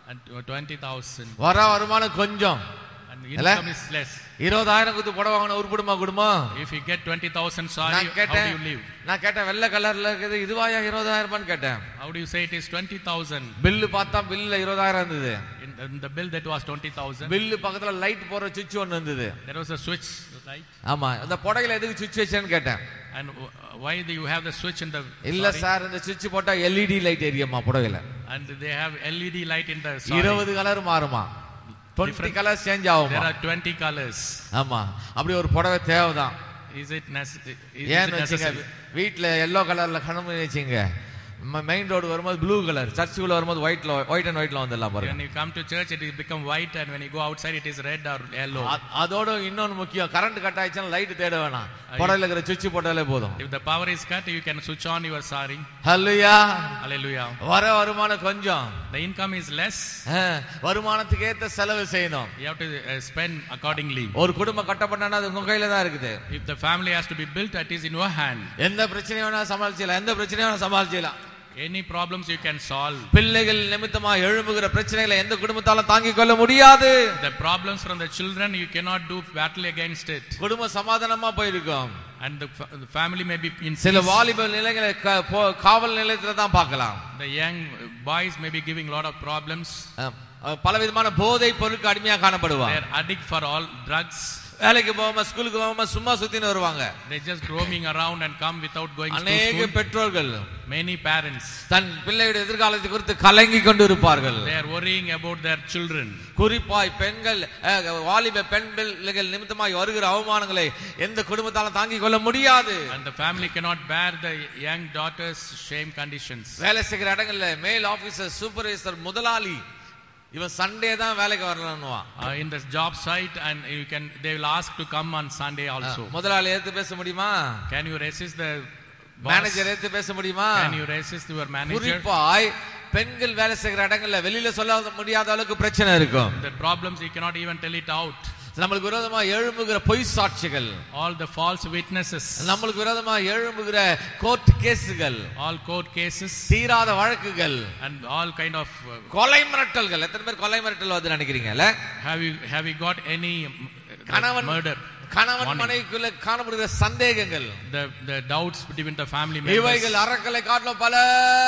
and uh, 20,000 வர வருமானம் கொஞ்சம் and Hello? income is less. இருபதாயிரம் கொடுத்து புடவை வாங்கின உருப்படுமா குடும்பம் If you get 20,000 sorry, நான் how do கேட்டேன் you live? நான் கேட்டேன் வெள்ளை கலர்ல இருக்குது இதுவாயா இருபதாயிரம் ரூபான்னு கேட்டேன் How do you say it is 20,000? Bill பார்த்தா பில்லுல இருபதாயிரம் இருந்தது In, in the bill that was 20,000, bill பக்கத்துல லைட் போற சுவிட்ச் ஒன்னு இருந்தது there was a switch, right? ஆமா இந்த புடவையில எதுக்கு சுவிட்ச் வச்சேன்னு கேட்டேன் And uh, why do you have the switch in the இல்ல sorry? சார் இந்த சுவிட்ச் போட்டா எல்இடி லைட் எரியுமா புடவையில And they have LED light in the sorry. இருபது கலர் மாறுமா டுவெண்ட்டி கலர் சேஞ்ச் There ஆகுமா are 20 colors. ஆமா அப்படி ஒரு புடவை தேவைதான் Is it, nece- is it ஏன்னு வச்சுங்க necessary? வீட்டுல எல்லோ கலர்ல கணமணி வச்சுங்க மெயின் ரோடு வரும்போது ப்ளூ கலர் சர்ச்சுக்குள்ள வரும்போது ஒயிட்ல ஒயிட் அண்ட் ஒயிட்ல வந்துடலாம் பாருங்க When you come to church, it will become white, and when you go outside, it is red or yellow. அ- அதோட இன்னொன்னு முக்கியம் கரண்ட் கட் ஆயிடுச்சுன்னா லைட் தேட வேணாம் புடவையில இருக்கிற சுவிட்ச் போட்டாலே போதும் If the power is cut, you can switch on your sari. Hallelujah Hallelujah. வர வருமானம் கொஞ்சம் The income is less. ஆ, வருமானத்துக்கு ஏத்த செலவு செய்யணும் You have to uh, spend accordingly. ஒரு குடும்பம் கட்டப்பட்டா அது உங்க கையில தான் இருக்குது If the family has to be built, that is in your hand. எந்த பிரச்சனையும் வேணா சமாளிச்சலாம் எந்த பிரச்சனையும் வேணா சமாளிச்சலாம் Any problems you can solve. பிள்ளைகள் நிமித்தமா எழும்புகிற பிரச்சனைகளை எந்த குடும்பத்தாலும் தாங்கிக் கொள்ள முடியாது The problems from the children, you cannot do battle against it. குடும்ப சமாதானமா போயிருக்கும் And the, fa- the family may be in சில peace. வாலிப நிலைகளை க- போ- காவல் நிலையத்துல தான் பார்க்கலாம் The young boys may be giving lot of problems. அஹ், அஹ், பலவிதமான போதை பொருளுக்கு அடிமையா They காணப்படுவாங்க are addict for all drugs. வேலைக்கு போகாம ஸ்கூலுக்கு போகாம சும்மா சுத்தின்னு வருவாங்க They just roaming around and come without going to அநேக school. பெற்றோர்கள் Many parents, தன் பிள்ளையுடைய எதிர்காலத்தை குறித்து கலங்கி கொண்டு இருப்பார்கள் they are worrying about their children. குறிப்பாய் பெண்கள் அஹ், வாலிப பெண் பிள்ளைகள் நிமித்தமாய் வருகிற அவமானங்களை எந்த குடும்பத்தாலும் தாங்கிக் கொள்ள முடியாது And the family cannot bear the young daughter's shame conditions. வேலை செய்கிற இடங்கள்ல மேல் ஆபீசர் சூப்பர்வைசர் முதலாளி இவன் சண்டே தான் வேலைக்கு வரலான்னுவான் Uh, in the job site and you can they will ask to come on Sunday also. முதலாளி ஏத்து பேச முடியுமா Can you resist the boss? Manager ஏத்து பேச முடியுமா Can you resist your manager? குறிப்பாய் பெண்கள் வேலை செய்கிற இடங்கள்ல வெளியில சொல்ல முடியாத அளவுக்கு பிரச்சனை இருக்கும் The problems you cannot even tell it out. நம்மளுக்கு விரோதமா எழும்புகிற பொய் சாட்சிகள் All the false witnesses, நம்மளுக்கு விரோதமா எழும்புகிற கோர்ட் கேஸுகள் all court cases, தீராத வழக்குகள் and all kind of. Uh, கொலை மிரட்டல்கள் எத்தனை பேர் கொலை மிரட்டல் வந்து நினைக்கிறீங்கல்ல have you have you got any um, uh, கணவன் murder? கணவன் Warning. மனைவிக்குள்ள காணப்படுகிற சந்தேகங்கள் The the doubts between the family members. இவைகள் அறக்கலை காட்டிலும் பல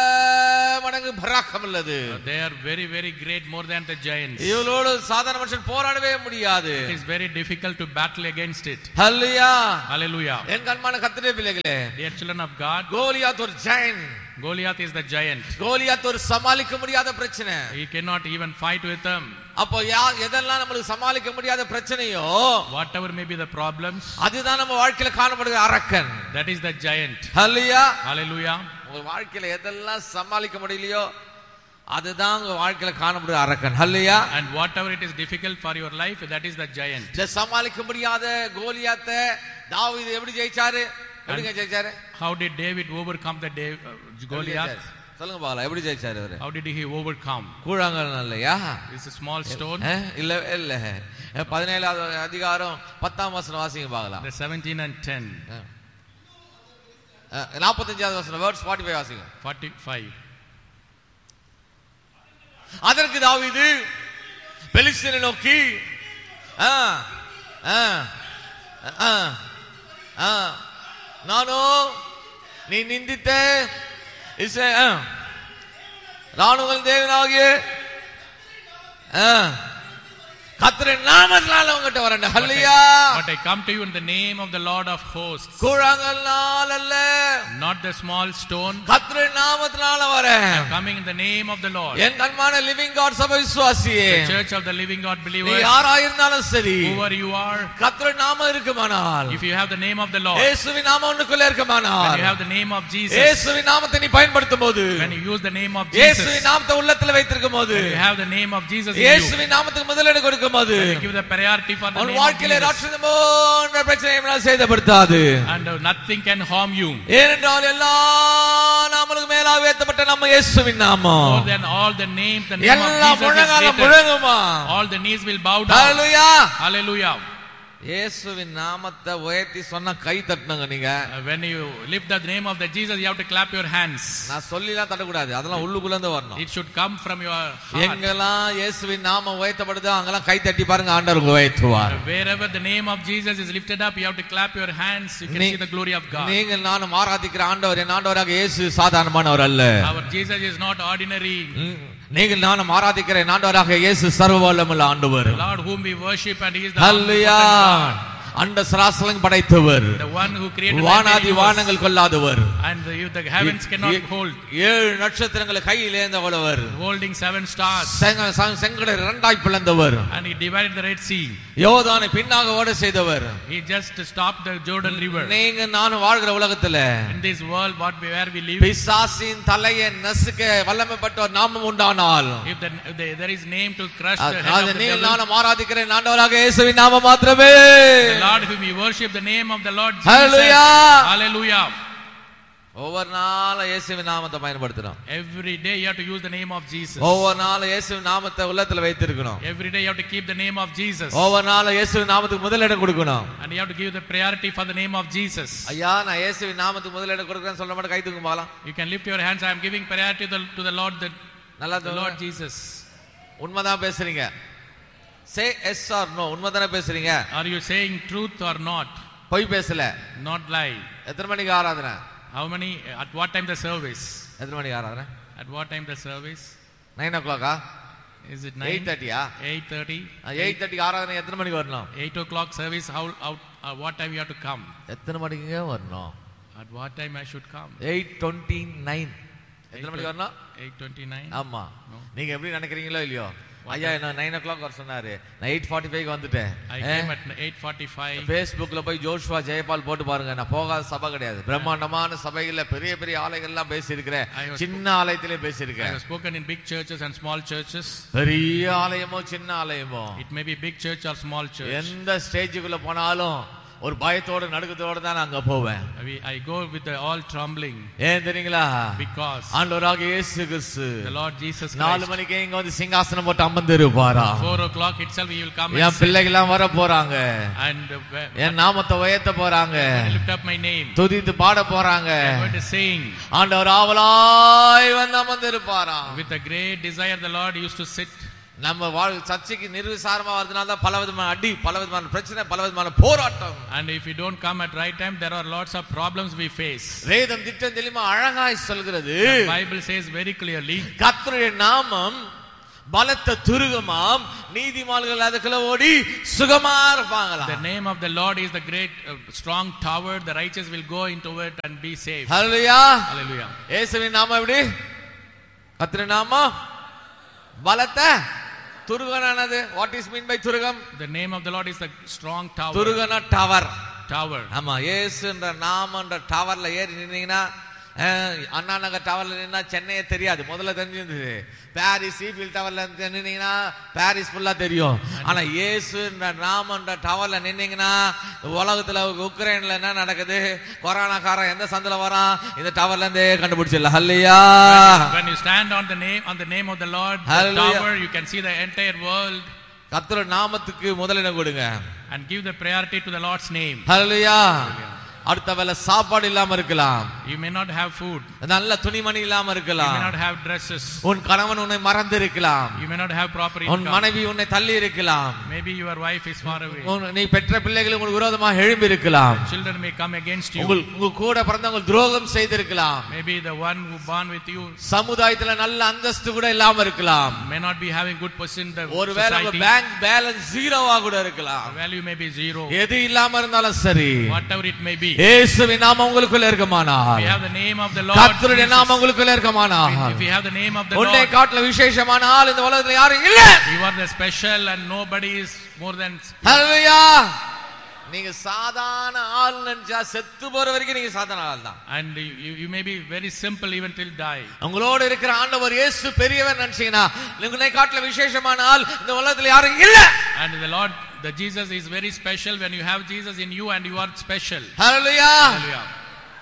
மடங்கு பராக்கம் உள்ளது They are very very great more than the giants. இவளோடு சாதாரண மனுஷன் போராடவே முடியாது It is very difficult to battle against it. Hallelujah Hallelujah. என் கண்மான கத்திரே பிள்ளைகளே Dear children of God, Goliath ஒரு Jayan Goliath is the giant. Goliath ஒரு சமாளிக்க முடியாத பிரச்சனை He cannot even fight with them. அப்போ யா எதெல்லாம் நம்மளுக்கு சமாளிக்க முடியாத பிரச்சனையோ Whatever may be the problems, அதுதான் நம்ம வாழ்க்கையில காணப்படுகிற அரக்கன் that is the giant. Hallelujah Hallelujah. உங்க வாழ்க்கையில எதெல்லாம் சமாளிக்க முடியலையோ அதுதான் உங்க வாழ்க்கையில காணப்படுகிற அரக்கன் ஹல்லேலூயா And whatever it is difficult for your life, that is the giant. இந்த சமாளிக்க முடியாத கோலியாத்த தாவீது எப்படி ஜெயிச்சாரு எப்படிங்க ஜெயிச்சாரு How did David overcome the Dav- uh, எப்படி Goliath? ஜெயிச்சாரு? சொல்லுங்க பாக்கலாம் எப்படி ஜெயிச்சாரு அவரு How did he overcome? கூழாங்கல் இல்லையா It's a small stone. அஹ், இல்ல இல்ல அஹ், பதினேழாவது அதிகாரம் பத்தாம் வசனம் வாசிங்க பார்க்கலாம் The 17 and 10, அஹ், நாற்பத்தஞ்சாவது வசனம் வேர்ட்ஸ் ஃபார்ட்டி ஃபைவ் வாசிங்க 45. அதற்கு தாவீது பெலிஸ்தீனை நோக்கி ஆ, ஆ, ஆ, ஆ, நானோ நீ நிந்தித்த இஸ்ரே- ஆ, ராணுவங்கள் தேவனாகிய ஆ, கர்த்தரின் நாமத்தினால உங்ககிட்ட வரேன் ஹல்லையா But I come to you in the name of the Lord of hosts, கூழாங்கல்னால் அல்ல not the small stone. கர்த்தரின் நாமத்தினால வரேன் Coming in the name of the Lord. என் அன்பான லிவிங் காட் சபை விசுவாசியே The church of the living God நீ believers, யாராயிருந்தாலும் சரி whoever you are, கர்த்தரின் நாமம் இருக்குமானால் if you have the name of the Lord, இயேசுவின் நாமம் உனக்குள்ள when இருக்குமானால் you have the name of Jesus, இயேசுவின் நாமத்தை நீ பயன்படுத்தும் போது when you use the name of Jesus, இயேசுவின் நாமத்தை உள்ளத்துல வைத்திருக்கும் போது when you have the name of Jesus in you, இயேசுவின் நாமத்துக்கு முதலிடம் கொடுக்கும் போது when you give the priority for the உன் name of வாழ்க்கையில Jesus, ராட்சதம் போன்ற பிரச்சனையை சேதப்படுத்தாது and uh, nothing can harm you. ஏனென்றால் எல்லா நாமளுக்கு மேலாக உயர்த்தப்பட்ட நம்ம இயேசுவின் நாமம் More than all the names, the name of எல்லா Jesus is முழங்கால greater. முழங்குமா All the knees will bow down. Hallelujah Hallelujah. இயேசுவின் நாமத்தை உயர்த்தி சொன்னா கை தட்டணுங்க நீங்க Uh, when you lift the name of the Jesus, you have to clap your hands. நான் சொல்லிலாம் தட்டக்கூடாது அதெல்லாம் உள்ளுக்குள்ள இருந்து வரணும் It should come from your heart. எங்கெல்லாம் இயேசுவின் நாமம் உயர்த்தப்படுதோ அங்கெல்லாம் கை தட்டி பாருங்க ஆண்டவர் உங்களை உயர்த்துவார் Wherever the name of Jesus is lifted up, you have to clap your hands. You can நீ- see the glory of God. நீங்கள் நானும் ஆராதிக்கிற ஆண்டவர் என் ஆண்டவராக இயேசு சாதாரணமானவர் அல்ல Our Jesus is not ordinary. ம், நீங்கள் நானும் ஆராதிக்கிற என் ஆண்டவராக இயேசு சர்வ வல்லமுள்ள ஆண்டவர் The Lord whom we worship, and He is the அல்லையா omnipotent God. அண்ட சராசலம் படைத்தவர் the one who created the வானாதி entire universe. வானங்கள் கொள்ளாதவர் and the, the heavens cannot A- hold, ஏழு நட்சத்திரங்களை கையில் ஏந்தவளவர் holding seven stars. செங்க- செங்க- செங்கடை இரண்டாய் பிளந்தவர் And He divided the Red Sea. யோதானை பின்னாக ஓட செய்தவர் He just stopped the Jordan River. நீங்க நானும் வாழ்கிற உலகத்துல In this world, what we, where we live, பிசாசின் தலையை நசுக்க வல்லமைப்பட்ட ஒரு நாமம் உண்டானால் if, the, if the, there is name to crush the அது head அது of the நீங்கள் devil, நானும் ஆராதிக்கிறேன் ஆண்டவராக இயேசுவின் நாமம் மாத்திரமே the Lord whom we worship, the name of the Lord Jesus. Hallelujah. Hallelujah. ஒவ்வொரு நாளும் இயேசுவின் நாமத்தை பயன்படுத்தணும் Every day you have to use the name of Jesus. ஒவ்வொரு நாளும் இயேசுவின் நாமத்தை உள்ளத்துல வைத்திருக்கணும் Every day you have to keep the name of Jesus. ஒவ்வொரு நாளும் இயேசுவின் நாமத்துக்கு முதலிடம் கொடுக்கணும் And you have to give the priority for the name of Jesus. ஐயா நான் இயேசுவின் நாமத்துக்கு முதலிடம் கொடுக்குறேன்னு சொல்ல மாட்டேன் கை தூக்கும் பார்க்கலாம் You can lift your hands. I am giving priority to the, to the Lord, the, நல்லா the தூங்க. Lord Jesus. உண்மைதான் பேசுறீங்க சே எஸ் ஆர் நோ உண்மைதானே பேசுறீங்க Are you saying truth or not? பொய் பேசல Not lie. எத்தனை மணிக்கு ஆராதனை How many? At what time the service? எத்தனை மணிக்கு ஆராதனை At what time the service? Nine ஓ கிளாக்கா Is it எயிட் 9? தேர்ட்டியா 8.30? எயிட் தேர்ட்டிக்கு ஆராதனை எத்தனை மணிக்கு வரணும் 8 o'clock service, how, how, uh, what time you have to come? எத்தனை மணிக்குங்க வரணும் At what time I should come? Eight twenty nine எத்தனை மணிக்கு வரணும் 8.29? ஆமா No. நீங்க எப்படி நினைக்கிறீங்களோ இல்லையோ ஐயா என்ன நைன் ஓ கிளாக் வர சொன்னாரு நான் எயிட் ஃபார்ட்டி ஃபைவ் வந்துட்டேன் I came at 8.45. ஃபேஸ்புக்ல போய் ஜோஷ்வா ஜெயபால் போட்டு பாருங்க நான் போகாத சபை கிடையாது பிரம்மாண்டமான சபைகள்ல பெரிய பெரிய ஆலயங்கள்லாம் பேசியிருக்கிறேன் I was- சின்ன ஆலயத்திலே I பேசியிருக்கேன் have spoken in big churches and small churches. பெரிய ஆலயமோ சின்ன ஆலயமோ It may be big church or small church. எந்த ஸ்டேஜுக்குள்ள போனாலும் ஒரு பயத்தோட நடுக்கத்தோட தான் நான் அங்க போவேன் We, I go with the all trembling ஏன் தெரியுங்களா because ஆண்டவராக இயேசு கிறிஸ்து the Lord Jesus நாலு Christ. மணிக்கு இங்க வந்து சிங்காசனம் போட்டு அமர்ந்து இருப்பாரா Four o'clock itself he will come and N sit பிள்ளைகள்லாம் வர போறாங்க and uh, when என் நாமத்தை உயர்த்த போறாங்க I lift up my name. துதித்து பாட போறாங்க I'm going to sing. ஆண்டவர் ஆவலாய் வந்து அமர்ந்து இருப்பாரா With a great desire, the Lord used to sit. நம்ம வாழ் சர்ச்சைக்கு நிர்விசாரமா வரதுனால தான் பல விதமான அடி பல விதமான பிரச்சனை பல விதமான போராட்டம் And if you don't come at right time, there are lots of problems we face. வேதம் திட்டம் தெளிமா அழகாய் சொல்கிறது The Bible says very clearly, கர்த்தருடைய நாமம் பலத்த துருகமாம் நீதிமான்கள் அதுக்குள்ள ஓடி சுகமா இருப்பாங்களா the name of the Lord is the great uh, strong tower. The righteous will go into it and be saved. Hallelujah Hallelujah. இயேசுவின் நாமம் எப்படி கர்த்தருடைய நாமம் பலத்த துருகனானது வாட் இஸ் மீன் பை துருகம் The name of the Lord is the strong tower. துருகன டவர் Tower. ஆமா இயேசுன்ற நாமன்ற டவர்ல ஏறி நின்னீங்கன்னா அஹ், அண்ணா நகர் டவர்ல நின்னா சென்னையே தெரியாது முதல்ல தெரிஞ்சிருந்தது பாரிஸ் ஈஃபில் டவர்ல நின்னீங்கன்னா பாரிஸ் ஃபுல்லா தெரியும் ஆனா இயேசுன்ற நாமன்ற டவர்ல நின்னீங்கன்னா உலகத்துல உக்ரைன்ல என்ன நடக்குது கொரோனாக்காரன் எந்த சந்தில வரான் இந்த டவர்ல இருந்தே கண்டுபிடிச்சிடலாம் அல்லையா When you stand on the name on the name of the Lord, the Hallelujah. tower, you can see the entire world கர்த்தர் நாமத்துக்கு முதலிடம் கொடுங்க and give the priority to the Lord's name. ஹalleluya அடுத்த வேளை சாப்பாடு இல்லாம இருக்கலாம் You may not have food. நல்ல துணிமணி இல்லாம You may இருக்கலாம் not have dresses. உன் கணவன் உன்னை மறந்து இருக்கலாம் You may not have proper உன் income. மனைவி உன்னை தள்ளி இருக்கலாம் Maybe your wife is far away. உன் நீ பெற்ற பிள்ளைகள் உங்களுக்கு விரோதமாக எழும்பி இருக்கலாம் Children may come against you. உங்கள் உங்க கூட பிறந்தவங்க துரோகம் செய்திருக்கலாம் Maybe the one who born with you சமுதாயத்துல நல்ல அந்தஸ்து கூட இல்லாம இருக்கலாம் may not be having good position in the ஒருவேளை உங்க society. பேங்க் பேலன்ஸ் ஜீரோவா கூட இருக்கலாம் Value may be zero. எது இல்லாம இருந்தாலும் சரி Whatever it may be. இயேசுவின் நாமம் உங்களுக்குள்ள இருக்குமானா If you have the name of the Lord. கர்த்தருடைய Jesus, நாமம் உங்களுக்குள்ள இருக்குமானா If you have the name of the உன்னை Lord. காட்டுல விசேஷமான ஆள் இந்த உலகத்துல யாரும் இல்ல You are the special and nobody is more than ஹalleluya நீங்க சாதாரண ஆள் நினைச்சா செத்து போற வரைக்கும் நீங்க சாதாரண ஆள் தான் and you, you may be very simple even till die. உங்களோட இருக்கிற ஆண்டவர் இயேசு பெரியவர் நினைச்சீங்கன்னா உங்களை காட்டுல விசேஷமான ஆள் இந்த உலகத்துல யாரும் இல்ல And the Lord, the Jesus is very special when you have Jesus in you and you are special. Hallelujah Hallelujah.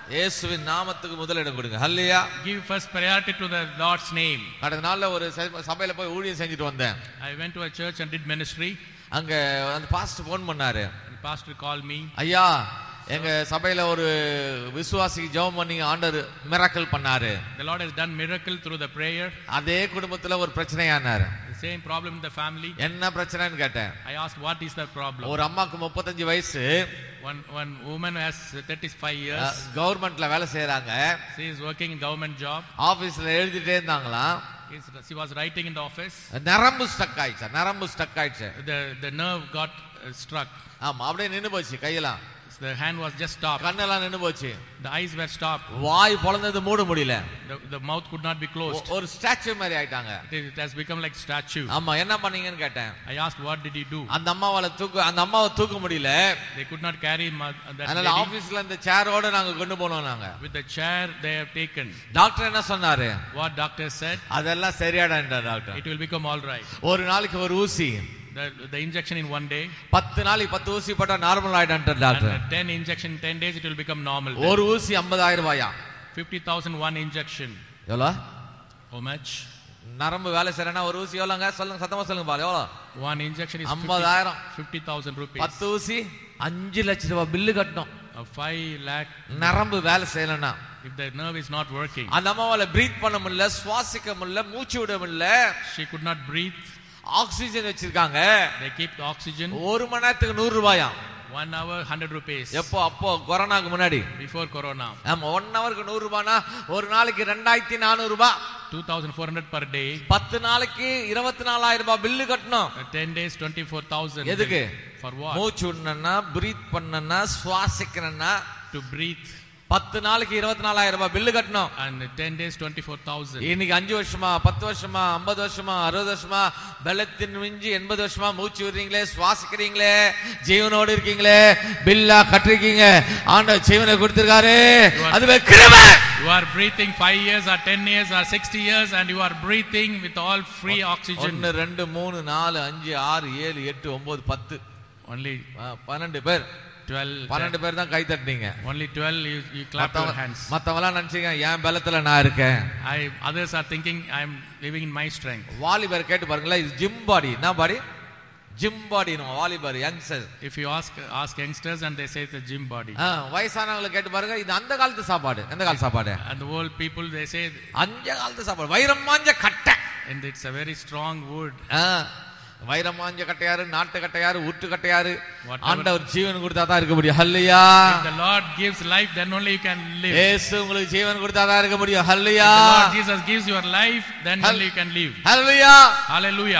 இயேசுவின் நாமத்துக்கு முதலிடம் கொடுங்க ஹல்லையா Give first priority to the Lord's name. கடந்த நாள்ல ஒரு சப- சபையில போய் ஊழியம் செஞ்சுட்டு வந்தேன் I went to a church and did ministry. அங்க அந்த பாஸ்ட் ஃபோன் பண்ணாரு The pastor called me. ஐயா எங்க சபையில ஒரு விசுவாசிக்கு ஜெபம் பண்ணி ஆண்டவர் மிராக்கல் பண்ணாரு The Lord has done miracle through the prayer. அதே குடும்பத்துல ஒரு பிரச்சனையானாரு The same problem in the family. என்ன பிரச்சனைன்னு கேட்டேன் I asked, what is the problem? ஒரு அம்மாக்கு முப்பத்தஞ்சு வயசு One, one woman has 35 years. கவர்மெண்ட்ல வேலை செய்யறாங்க She is working in government job. ஆபீஸ்ல எழுதிட்டே இருந்தாங்களாம் Is- She was writing in the office. நரம்பு ஸ்டக் ஆயிடுச்சு நரம்பு ஸ்டக் ஆயிடுச்சு The, the nerve got uh, struck. ஆமா அப்படியே நின்னு போச்சு கையெல்லாம் The hand was just stopped. கண்ணெல்லாம் நின்னு போச்சு The eyes were stopped. வாய் பொழந்தது மூட முடியல The, the mouth could not be ஒ- closed. ஒரு ஸ்டாச்சு மாதிரி ஆயிட்டாங்க It, it has become like statue. ஆமா என்ன பண்ணீங்கன்னு கேட்டேன் I asked, what did he do? அந்த அம்மாவால தூக்க அந்த அம்மாவை தூக்க முடியல They could not carry ma- that அதனால lady. ஆபீஸ்ல இந்த சேரோட நாங்க கொண்டு போனோம் நாங்க With the chair they have taken. Doctor என்ன சொன்னாரு What doctor said? அதெல்லாம் சரியாடான்றார் doctor It will become all right. ஒரு நாளைக்கு ஒரு ஊசி The, the injection in one day. பத்து நாளைக்கு பத்து ஊசி போட்டா நார்மல் ஆயிடான்றார் And doctor uh, 10 injection in 10 days, it will become normal. ஒரு ஊசி ஐம்பதாயிரம் ரூபாயா 50,000 one injection. எவ்வளோ How much? நரம்பு வேலை செய்யறேன்னா ஒரு ஊசி எவ்வளோங்க சொல்லுங்க சத்தமா சொல்லுங்க பாரு எவ்வளோ One injection is 50 ஐம்பதாயிரம் 50,000 rupees. பத்து ஊசி அஞ்சு லட்சம் ரூபாய் பில்லு கட்டணும் Uh, 5 lakh நரம்பு வேலை செய்யலன்னா if the nerve is not working. அந்த அம்மாவால பிரீத் பண்ண முடியல சுவாசிக்க முடியல மூச்சு விட முடியல She could not breathe. Oxygen வச்சிருக்காங்க They keep the oxygen. ஒரு மணி நேரத்துக்கு நூறு ரூபாயா One hour, 100 rupees. எப்போ அப்போ கொரோனாக்கு முன்னாடி Before Corona. ஆமா ஒன் ஹவருக்கு நூறு ரூபானா ஒரு நாளைக்கு ரெண்டாயிரத்தி நானூறு ரூபாய் 2,400 per day. பத்து நாளைக்கு இருபத்தி நாலாயிரம் ரூபாய் பில்லு கட்டணும் Uh, 10 days, 24,000. எதுக்கு For what? மூச்சு விடணும்னா பிரீத் பண்ணனா சுவாசிக்கணும்னா To breathe. பத்து நாளைக்கு இருபத்தி நாலாயிரம் ரூபாய் பில்லு கட்டணும் And 10 days, 24,000. இன்னைக்கு அஞ்சு வருஷமா பத்து வருஷமா ஐம்பது வருஷமா அறுபது வருஷமா பலத்தின் மிஞ்சி எண்பது வருஷமா மூச்சு விடுறீங்களே சுவாசிக்கிறீங்களே ஜீவனோடு இருக்கீங்களே பில்லா கட்டிருக்கீங்க ஆண்டவர் ஜீவனை கொடுத்திருக்காரு அதுவே கிருபை You are breathing 5 years or 10 years or 60 years and you are breathing with all free oxygen. ஒன்னு ரெண்டு மூணு நாலு அஞ்சு ஆறு ஏழு எட்டு ஒன்பது பத்து Only ஆ, பன்னெண்டு பேர் 12. பன்னெண்டு பேர் தான் கை தட்டினீங்க Only 12 you, you clap your hands. மத்தவங்க நினைச்சீங்க என் பலத்துல நான் இருக்கேன் I others are thinking I am living in my strength. வாலிபர் கேட்டு பாருங்களேன் இது ஜிம் பாடி என்ன பாடி ஜிம் பாடி வாலிபர் youngster If you ask ask youngsters and they say it's a gym body. வயசானவங்களை கேட்டு பாருங்க இது அந்த காலத்து சாப்பாடு எந்த கால சாப்பாடு And the old people they say அந்த காலத்து சாப்பாடு வைரம் மாஞ்ச கட்டை and it's a very strong wood. ஆ, வைரம் மாஞ்ச கட்டையாரு நாட்டு கட்டையாரு உட்டு கட்டையாரு Whatever. ஆண்டவர் ஜீவன் கொடுத்தா தான் இருக்க முடியும் ஹல்லையா If the Lord gives life, then only you can live. If ஏசு உங்களுக்கு ஜீவன் கொடுத்தா தான் இருக்க முடியும் ஹல்லையா the Lord Jesus gives your life, then Hall- only you can live. ஹல்லையா Hallelujah.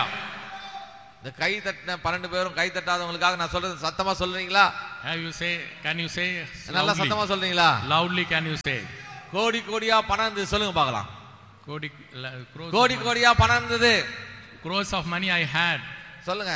இந்த கை தட்டின பன்னெண்டு பேரும் கை தட்டாதவங்களுக்காக நான் சொல்றது சத்தமா சொல்றீங்களா Have you say? Can you say நல்லா loudly? சத்தமா சொல்றீங்களா Loudly can you say? கோடி கோடியா பணம் இருந்தது சொல்லுங்க பார்க்கலாம் Kodi, la- crores, கோடி of, கோடியா பணம் இருந்தது crores of money I had. சொல்லுங்க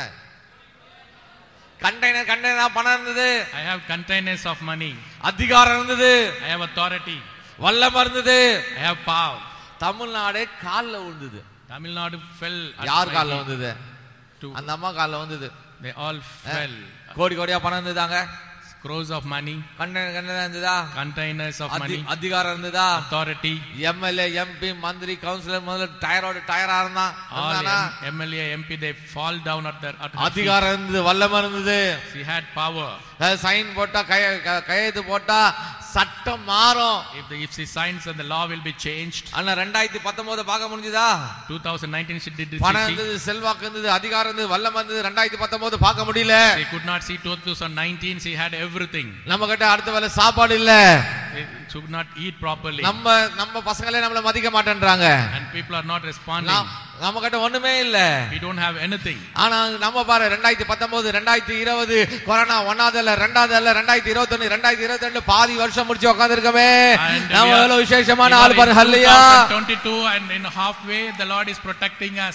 கண்டெய்னர் கண்டெய்னரா பணம் இருந்தது I have containers of money. அதிகாரம் இருந்தது I have authority. வல்லம இருந்தது I have power. தமிழ்நாடே கால்ல விழுந்தது Tamil Nadu fell. at யார் my கால்ல feet. வந்தது To- அந்த அம்மா கால்ல வந்தது They all fell. கோடி கோடியா பணம் இருந்ததாங்க Crores of money, container container இருந்ததா containers of அதி- money, அதிகாரம் இருந்ததா authority. எம்எல்ஏ எம்பி மந்திரி கவுன்சிலர் முதல்ல டயரோட டயரா இருந்தான் All இருந்தானா? M- MLA, MP, they fall down at their at her feet. அதிகாரம் இருந்தது வல்லம இருந்தது She had power. சைன் போட்டா கைய க- கையெழுத்து போட்டா சட்டம் மாறும் If the if she signs, then the law will be changed. ஆனா ரெண்டாயிரத்தி பத்தொன்பது பார்க்க முடிஞ்சுதா 2019, she did பணம் she, இருந்தது செல்வாக்கு இருந்தது அதிகாரம் இருந்தது வல்லம் இருந்தது ரெண்டாயிரத்தி பத்தொன்பது பார்க்க முடியல she could not see 2019. She had everything. நம்ம கிட்ட அடுத்த வேலை சாப்பாடு இல்ல She could not eat properly, நம்ம நம்ம பசங்களே நம்மள மதிக்க மாட்டேன்றாங்க and people are not responding. நாம்- நம்ம கிட்ட ஒண்ணுமே இல்ல We don't have anything. ஆனா நம்ம பாரு ரெண்டாயிரத்தி பத்தொன்பது ரெண்டாயிரத்தி இருபது கொரோனா ஒன்னாவது இல்ல ரெண்டாவது இல்ல ரெண்டாயிரத்தி இருபத்தி ஒண்ணு ரெண்டாயிரத்தி இருபத்தி ரெண்டு பாதி வருஷம் முடிச்சு உட்கார்ந்து இருக்கமே And we நம்ம are- எவ்வளவு விசேஷமான we are ஆள் பாரு in ஹல்லையா 2022 and in halfway, the Lord is protecting us.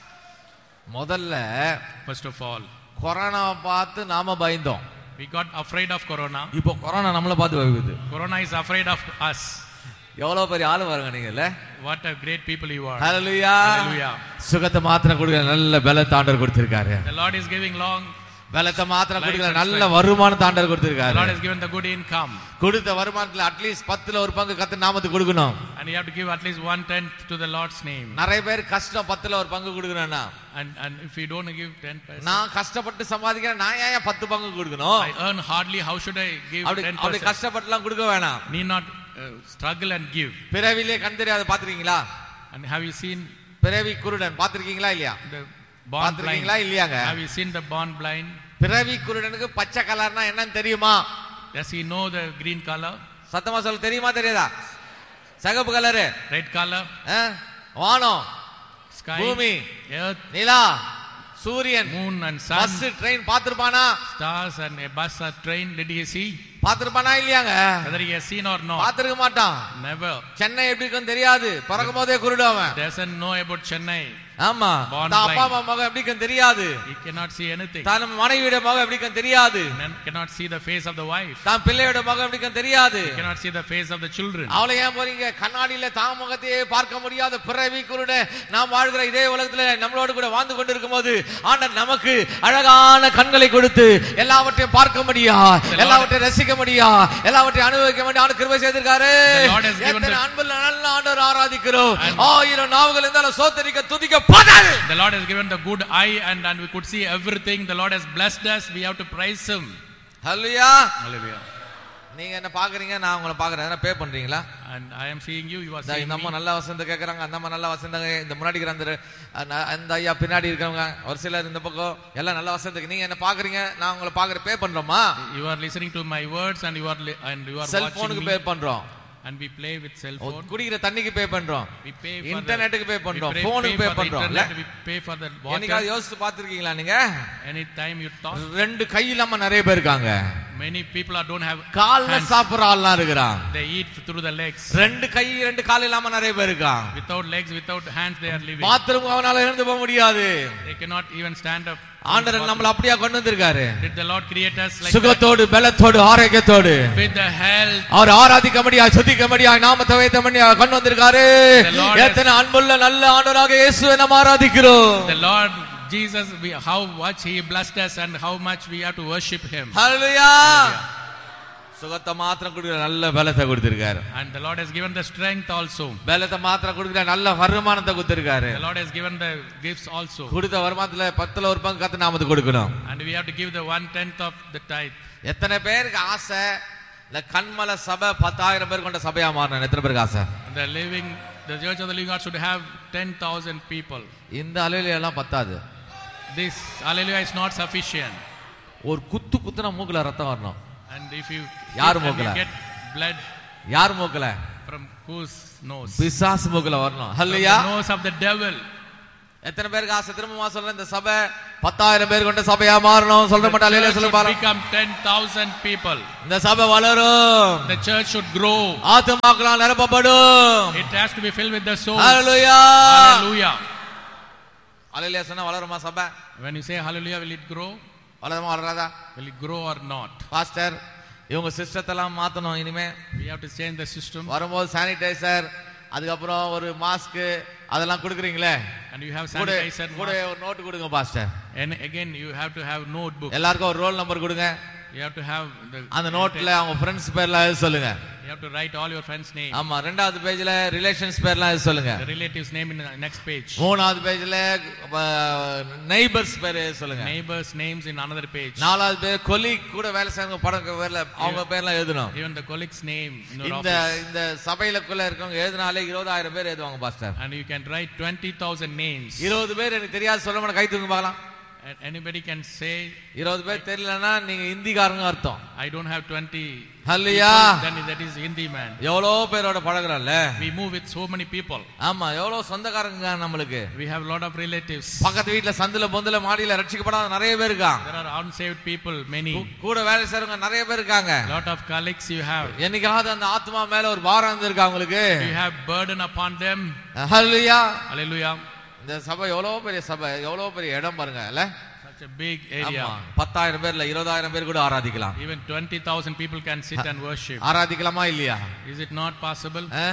முதல்ல First of all, கொரோனாவை பார்த்து நாம பயந்தோம் we got afraid of Corona. இப்போ கொரோனா நம்மள பார்த்து பயக்குது Corona is afraid of us. எவ்வளவு பெரிய ஆளு பாருங்க நீங்கல்ல What a great people you are. Hallelujah Hallelujah. சுகத்தை மாத்திரம் கொடுக்க நல்ல பலத்தை ஆண்டவர் கொடுத்திருக்காரு The Lord is giving long பலத்தை மாத்திரம் Life கொடுக்கல and நல்ல strength. வருமானத்தை ஆண்டவர் The Lord கொடுத்திருக்காரு has given the good income. கொடுத்த வருமானத்துல அட்லீஸ்ட் பத்துல ஒரு பங்கு கத்து நாமத்துக்கு கொடுக்கணும் And you have to give at least one tenth to the Lord's name. நிறைய பேர் கஷ்டம் பத்துல ஒரு பங்கு கொடுக்கணும்னா And, and if you don't give 10 percent, நான் கஷ்டப்பட்டு சம்பாதிக்கிறேன் நான் ஏன் பத்து பங்கு கொடுக்கணும் I earn hardly, how should I give அப்படி 10 அப்படி percent? கஷ்டப்பட்டுலாம் கொடுக்க வேணாம் Need not uh, struggle and give. பிறவிலே கண் தெரியாத பாத்திருக்கீங்களா And have you seen பிறவி குருடன் பாத்திருக்கீங்களா இல்லையா the born blind? பாத்திருக்கீங்களா இல்லையாங்க Have you seen the born blind? பிறவி குருடனுக்கு பச்சை கலர்னா என்னன்னு தெரியுமா Does he know the green color, சத்தமா சொல்ல தெரியுமா தெரியாதா சகப்பு கலரு red color, வானம் sky, பூமி earth, நிலா சூரியன் moon and sun, bus train பாத்திருப்பானா stars and a bus or train? Did he see? பாத்திருப்பானா இல்லையாங்க Whether he has seen or not? பாத்திருக்க மாட்டான் Never. சென்னை எப்படி இருக்குன்னு தெரியாது பிறக்கும் போதே குருடுவன் Doesn't know about Chennai. ஆமா Born தான் அப்பா blind. அம்மா மகன் எப்படி இருக்குன்னு தெரியாது He cannot see anything. தான் நம்ம மனைவியோட மகன் எப்படி இருக்குன்னு தெரியாது Nen- Cannot see the face of the wife. தான் பிள்ளையோட மகன் எப்படி இருக்குன்னு தெரியாது Cannot see the face of the children. அவளை ஏன் போறீங்க கண்ணாடியில தான் முகத்தையே பார்க்க முடியாத பிறவி குருட நாம் வாழ்கிற இதே உலகத்துல நம்மளோடு கூட வாழ்ந்து கொண்டிருக்கும் போது ஆண்டர் நமக்கு அழகான கண்களை கொடுத்து எல்லாவற்றையும் பார்க்க முடியா எல்லாவற்றையும் ரசிக்க முடியா எல்லாவற்றையும் அனுபவிக்க முடியும் ஆண்டு கிருபை செய்திருக்காரு The Lord has given எத்தனை the- அன்புள்ள நல்ல ஆண்டவர் ஆராதிக்கிறோம் ஆயிரம் நாவுகள் இருந்தாலும் சோத்தரிக்க துதிக்க பதல் The Lord has given the good eye and, and we could see everything. The Lord has blessed us. We have to praise Him. Hallelujah Hallelujah. நீங்க என்ன பாக்குறீங்க நான் உங்களை பாக்குறேன் என்ன பே பண்றீங்களா And I am seeing you. You are இந்த seeing இந்த me. அம்மா நல்ல வசந்த கேக்குறாங்க அந்த அம்மா நல்ல வசந்தங்க இந்த முன்னாடி இருக்கிற அந்த அந்த- அந்த ஐயா பின்னாடி இருக்கிறவங்க ஒரு சிலர் இந்த பக்கம் எல்லாம் நல்ல வசந்தக்கு நீங்க என்ன பாக்குறீங்க நான் உங்களை பாக்குற பே பண்றோமா You are listening to my words and you are li- and you are செல்போனுக்கு watching pay me. பண்றோம் And we play with cell O, phone. குடிக்கிற தண்ணிக்கு பே பண்றோம் We pay for இன்டர்நெட்டுக்கு the, pay we பண்றோம் pay, போனுக்கு pay பே for the பண்றோம் internet. We pay for the என்னைக்காவது water. யோசிச்சு பாத்துருக்கீங்களா நீங்க Anytime you talk, ரெண்டு கை இல்லாம நிறைய பேர் இருக்காங்க many people are, don't have கால்ல hands. சாப்பிடுற ஆள்லாம் இருக்கிறான் They eat through the legs. ரெண்டு கை ரெண்டு கால் இல்லாம நிறைய பேர் இருக்கான் Without legs, without hands, they are living. Bathroom அவனால இருந்து போக முடியாது They cannot even stand up. ஆண்டவர் நம்மள அப்படியா கொண்டு வந்திருக்காரு Did the Lord create us like that? சுகத்தோடு பலத்தோடு ஆரோக்கியத்தோடு With the health, அவர் ஆராதிக்க முடியா சுத்திக்க முடியா நாமத்தை வைத்த முடியா கொண்டு வந்திருக்காரு The Lord has- எத்தனை அன்புள்ள நல்ல ஆண்டவராக இயேசுவை நம்ம ஆராதிக்கிறோம் the Lord Jesus, we, how much He blessed us and how much we have to worship Him. ஹalleluya சுகத்தை மாத்திரம் கொடுக்கிற நல்ல பலத்தை கொடுத்திருக்காரு And the Lord has given the strength also. பலத்தை மாத்திரம் கொடுக்கிற நல்ல வருமானத்தை கொடுத்திருக்காரு The Lord has given the gifts also. கொடுத்த வருமானத்துல பத்துல ஒரு பங்கு கத்து நாமத்துக்கு கொடுக்கணும் And we have to give the one tenth of the tithe. எத்தனை பேருக்கு ஆசை இந்த கண்மல சபை பத்தாயிரம் பேர் கொண்ட சபையா மாறணும் எத்தனை பேருக்கு ஆசை The living, the Church of the Living God should have 10,000 people. இந்த அலுவலி எல்லாம் பத்தாது This, hallelujah, is not sufficient. ஒரு குத்து குத்துனா மூக்குல ரத்தம் வரணும் And if you, யார் and you மூக்குல? get blood யார் மூக்குல from whose nose? பிசாசு மூக்குல வரணும் From ஹல்லையா the nose of the devil. எத்தனை பேருக்கு ஆசை திரும்பமா சொல்றேன் இந்த சபை பத்தாயிரம் பேர் கொண்ட சபையா மாறணும் சொல்ற The மாட்டா church அல்லையா சொல்ல should பாருங்க become 10,000 people. இந்த சபை வளரும் The church should grow. ஆத்துமாக்களால் நிரப்பப்படும் It has to be filled with the souls. Hallelujah Hallelujah. அல்லையா சொன்னா வளருமா சபை When you say hallelujah, will it grow? வளருமா வளராதா Will it grow or not? Pastor இவங்க சிஸ்டத்தை எல்லாம் மாத்தணும் இனிமே We have to change the system. வரும்போது சானிடைசர் அதுக்கப்புறம் ஒரு மாஸ்க் அதெல்லாம் கொடுக்குறீங்களே And you have கூட sanitizer. கூட mask. ஒரு நோட்டு கொடுங்க pastor And again, you have to have notebook. எல்லாருக்கும் ஒரு ரோல் நம்பர் கொடுங்க You have to have the. அந்த நோட்ல அவங்க ஃப்ரெண்ட்ஸ் பேர்லாம் எழுத சொல்லுங்க You have to write all your friends' name. ஆமா ரெண்டாவது பேஜ்ல ரிலேஷன்ஸ் பேர்லாம் எழுத சொல்லுங்க The relatives' name in the next page. மூணாவது பேஜ்ல நெய்பர்ஸ் பேர் எழுத சொல்லுங்க Neighbors' names in another page. நாலாவது பேர் கொலீக் கூட வேலை செய்யறவங்க படம் பேர்ல அவங்க பேர்லாம் எழுதணும் Even the colleague's name in your இந்த office. இந்த சபையிலக்குள்ள இருக்கவங்க எழுதினாலே இருபதாயிரம் பேர் எழுதுவாங்க pastor And you can write 20,000 names. இருபது பேர் எனக்கு தெரியாது சொல்ல மாட்டேன் கை தூங்க பார்க்கலாம் And anybody can say, இருபது பேர் தெரியலன்னா நீங்க இந்திக்காரங்க அர்த்தம் I don't have 20. ஹல்லையா people, Then that is Hindi man. எவ்வளோ பேரோட பழகுறோம்ல We move with so many people. ஆமா எவ்வளவு சொந்தக்காரங்க நம்மளுக்கு We have a lot of relatives. பக்கத்து வீட்டுல சந்துல பொந்துல மாடியில ரட்சிக்கப்படாத நிறைய பேர் இருக்காங்க There are unsaved people, many. கூட வேலை செய்றவங்க நிறைய பேர் இருக்காங்க lot of colleagues you have. என்னைக்காவது அந்த ஆத்மா மேல ஒரு பாரம் இருந்திருக்கா உங்களுக்கு You have burden upon them. ஹல்லையா Hallelujah. இந்த சபை எவ்வளவு பெரிய சபை எவ்வளவு பெரிய இடம் பாருங்க இல்ல Such a big ஆமா. area. பத்தாயிரம் பேர்ல இருபதாயிரம் பேர் கூட ஆராதிக்கலாம் Even 20,000 people can sit and worship. ஆராதிக்கலாமா இல்லையா Is it not possible? அஹ்?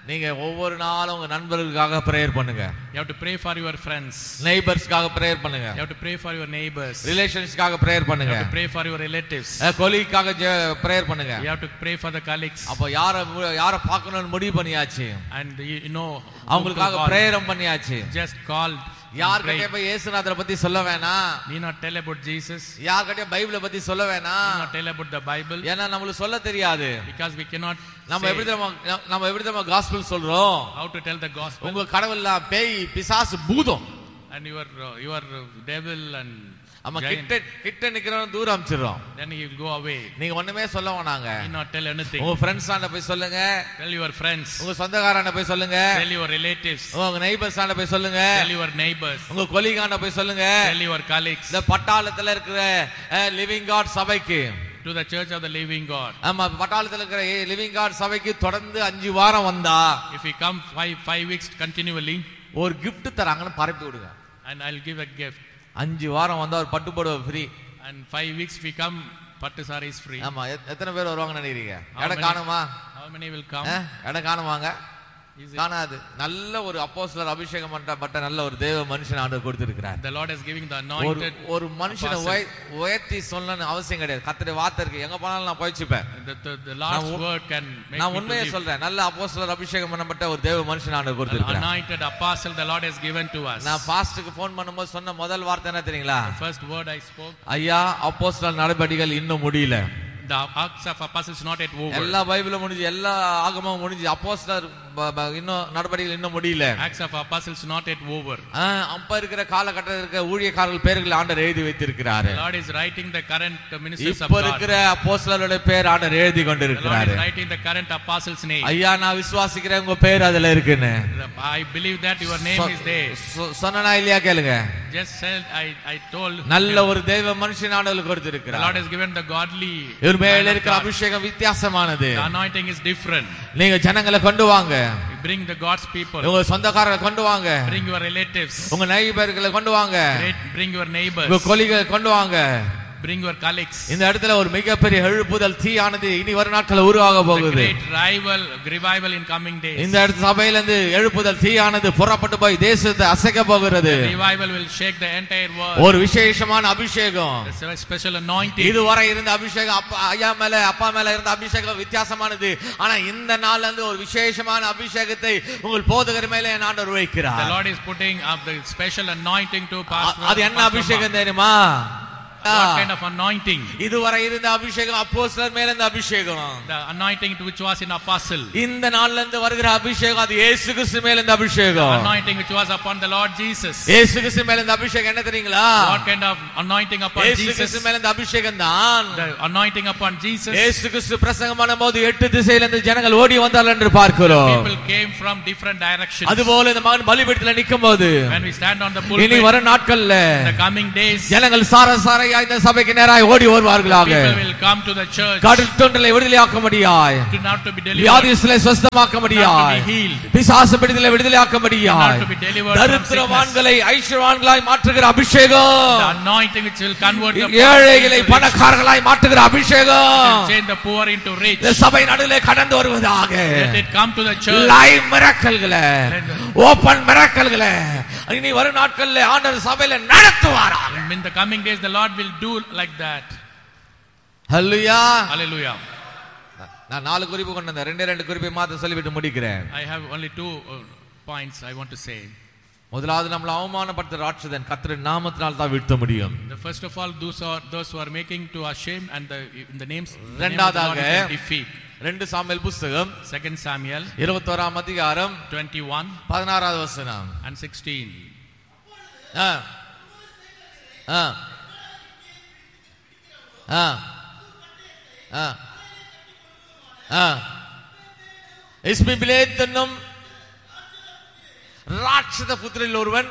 நீங்க ஒவ்வொரு நாளும் உங்க நண்பர்களுக்காக பிரேயர் பண்ணுங்க You have to pray for your friends. நெய்பர்ஸ்க்காக பிரேயர் பண்ணுங்க You have to pray for your neighbors. You ரிலேஷன்ஸ்க்காக பிரேயர் பண்ணுங்க have to pray for your relatives. கொலிக்காக பிரேயர் பண்ணுங்க You have to pray for the colleagues. அப்போ யார யார பார்க்கணும்னு முடிவு பண்ணியாச்சு And you, you know, who to அவங்களுக்காக call. பிரேயரம் பண்ணியாச்சு just called. யார்கிட்டயே போய் இயேசுநாதரை பத்தி சொல்ல வேணாம் Need not tell about Jesus. யார்கிட்டயும் பைபிளை பத்தி சொல்ல Need வேணாம் not tell about the Bible. ஏன்னா நம்மளுக்கு சொல்ல தெரியாது Because we cannot நம்ம say எப்படி தெரியுமா நம்ம எப்படி தெரியுமா காஸ்பிள் சொல்றோம் how to tell the gospel. உங்க கடவுள்லாம் பேய் பிசாசு பூதம் And your, uh, your uh, devil and நம்ம giant. கிட்ட கிட்ட நிக்கிறவன் தூரம் அமிச்சிடுறோம் Then he will go away. நீங்க ஒண்ணுமே சொல்ல வேணாங்க Need not tell anything. உங்க ஃப்ரெண்ட்ஸ் ஆண்ட போய் சொல்லுங்க Tell your friends. உங்க சொந்தக்காரன போய் சொல்லுங்க Tell your relatives. உங்க நெய்பர்ஸ் ஆண்ட போய் சொல்லுங்க Tell your neighbors. உங்க கொலிகாண்ட போய் சொல்லுங்க Tell your colleagues. இந்த பட்டாளத்துல இருக்கிற லிவிங் காட் சபைக்கு To the church of the living God. ஆமா பட்டாளத்துல இருக்கிற லிவிங் காட் சபைக்கு தொடர்ந்து அஞ்சு வாரம் வந்தா If we come five, five weeks continually, ஒரு gift தராங்கன்னு பரப்பி விடுங்க and I'll give a gift. அஞ்சு வாரம் வந்தா ஒரு பட்டு புடவை free And five weeks we come, Pattu saree is free. ஆமா எத்- எத்தனை பேர் வருவாங்கன்னு நினைக்கிறீங்க How இடம் many? காணுமா How many will come? ஆ? இடம் காணுவாங்க Is it? காணாது நல்ல ஒரு அப்போஸ்தலர் அபிஷேகம் பண்ணப்பட்ட நல்ல ஒரு தேவ மனுஷன் ஆண்டு கொடுத்திருக்கிறார் The Lord is giving the ஒரு anointed. ஒரு மனுஷனை apostle. உய- உயர்த்தி சொல்லணும்னு அவசியம் கிடையாது கத்தருடைய வார்த்தை இருக்கு எங்க போனாலும் நான் போயிச்சுப்பேன் The, the, the Lord's நான் உ- word can make நான் me to உண்மையை live. சொல்றேன் நல்ல அப்போஸ்தலர் அபிஷேகம் பண்ணப்பட்ட ஒரு தேவ மனுஷன் ஆண்டு An கொடுத்திருக்கிறார் anointed apostle the Lord has given to us. நான் பாஸ்டுக்கு ஃபோன் பண்ணும்போது சொன்ன முதல் வார்த்தை என்ன தெரியுங்களா The first word I spoke, ஐயா அப்போஸ்தலர் நடவடிக்கைகள் இன்னும் முடியல the acts of apostles not yet over. எல்லா பைபிளும் முடிஞ்சு எல்லா ஆகமும் முடிஞ்சு அப்போஸ்தலர் ப- ப- இன்னும் நடவடிக்கைகள் இன்னும் முடியல Acts of apostles not yet over. ஆ, அப்ப இருக்கிற காலகட்டத்தில் இருக்கிற ஊழியக்காரர்கள் பேர்கள் ஆண்டர் எழுதி வைத்திருக்கிறாரு The Lord is writing the current ministers of இப்ப God. இருக்கிற அப்போஸ்தலருடைய பேர் ஆண்டர் எழுதி The Lord கொண்டிருக்கிறாரு is writing the current apostles' name. ஐயா நான் விசுவாசிக்கிறேன் உங்க பேர் அதுல இருக்குன்னு I believe that your name சொ- is there. சொ- சொன்னனா இல்லையா கேளுங்க Just said I, I told. நல்ல ஒரு தெய்வ மனுஷன் ஆண்டவர் The Lord கொடுத்திருக்கிறார் has given the godly. இவர் மேல man of இருக்கிற God. அபிஷேகம் வித்தியாசமானது The anointing is different. நீங்க ஜனங்களை கொண்டு வாங்க You bring the God's people. உங்க சொந்தக்காரரை கொண்டு வாங்க Bring your relatives. உங்க நைபர்களை கொண்டு வாங்க Great- Bring your உங்க neighbors. கொலிகளை கொண்டு வாங்க Bring your colleagues. இந்த இடத்துல ஒரு மிகப்பெரிய எழுப்புதல் தீயானது இனி வரும் நாட்கள் உருவாக The போகுது great rival, revival in coming days. இந்த இடத்து சபையில இருந்து எழுப்புதல் தீயானது புறப்பட்டு போய் தேசத்தை அசைக்க போகிறது Revival will shake the entire world. ஒரு விசேஷமான அபிஷேகம் It's a special anointing. இதுவரை இருந்த அபிஷேகம் அப்பா ஐயா மேல அப்பா மேல இருந்த அபிஷேகம் வித்தியாசமானது ஆனா இந்த நாள்ல இருந்து ஒரு விசேஷமான அபிஷேகத்தை உங்கள் போதகர் மேல என் ஆண்டவர் The வைக்கிறார் Lord is putting up the special anointing to a- Pastor. அது என்ன Pastor அபிஷேகம் Mark. தெரியுமா What kind of anointing? இதுவரை இருந்த அபிஷேகம் அப்போஸ்தலர் மேல இருந்த அபிஷேகம் The anointing which was in apostle. இந்த நாள்ல இருந்து வருகிற அபிஷேகம் அது இயேசு கிறிஸ்து மேல இருந்த அபிஷேகம் Anointing which was upon the Lord Jesus. இயேசு கிறிஸ்து மேல இருந்த அபிஷேகம் என்ன தெரியுங்களா What kind of anointing upon இயேசு Jesus? கிறிஸ்து மேல இருந்த அபிஷேகம் தான் The anointing upon Jesus. இயேசு கிறிஸ்து பிரசங்கம் பண்ணும்போது எட்டு திசையில இருந்து ஜனங்கள் ஓடி வந்தார்கள் என்று பார்க்கிறோம் People came from different directions. அதுபோல இந்த மகன் பலிபீடத்துல நிக்கும் போது When we stand on the இனி pulpit, வரும் நாட்கள்ல in the coming days, ஜனங்கள் சார சாரையா இந்த சபைக்கு நேராய் ஓடி வருவார்களாக people will come to the church கடல் தொண்டலை விடுதலையாக்க முடியாய் to not to be delivered, வியாதிஸ்களை சுஸ்தமாக்க முடியாய் Not to be healed. பிசாசு பிடிதலை விடுதலையாக்க முடியாய் Not to be delivered from தரித்திரவான்களை ஐஸ்வர்வான்களாய் மாற்றுகிற the அபிஷேகம் anointing which will convert the ஏழைகளை poor into rich, பணக்காரர்களாய் மாற்றுகிற will அபிஷேகம் change the poor into rich. இந்த சபை நடுவிலே கடந்து வருவதாக Let it come to the church. Live மிரக்கல்களை ஓபன் மிரக்கல்களை இனி வரும் நாட்கள்ல ஆண்டவர் சபையில நடத்துவாராக In the coming days, the Lord will do like that. Hallelujah Hallelujah. நான் நாலு குறிப்பு கொண்டு வந்தேன் ரெண்டே ரெண்டு குறிப்பை மாத்த சொல்லிவிட்டு முடிக்கிறேன் I have only two uh, points I want to say. முதலாவது நம்மளை அவமானப்படுத்த ராட்சதன் கத்திர நாமத்தினால் தான் வீழ்த்த முடியும் The first of all, those are those who are making to our shame and the in the names the name of the Lord ரெண்டாவதாக you can defeat. ரெண்டு சாமுவேல் புஸ்தகம் Second Samuel இருபத்தோராம் அதிகாரம் 21 பதினாறாவது வசனம் and 16. ஆ. ஆ. ஆ. ஆ. ஆ. இஸ்மிபிலேத் என்னும் ராட்சத புத்திரில் ஒருவன்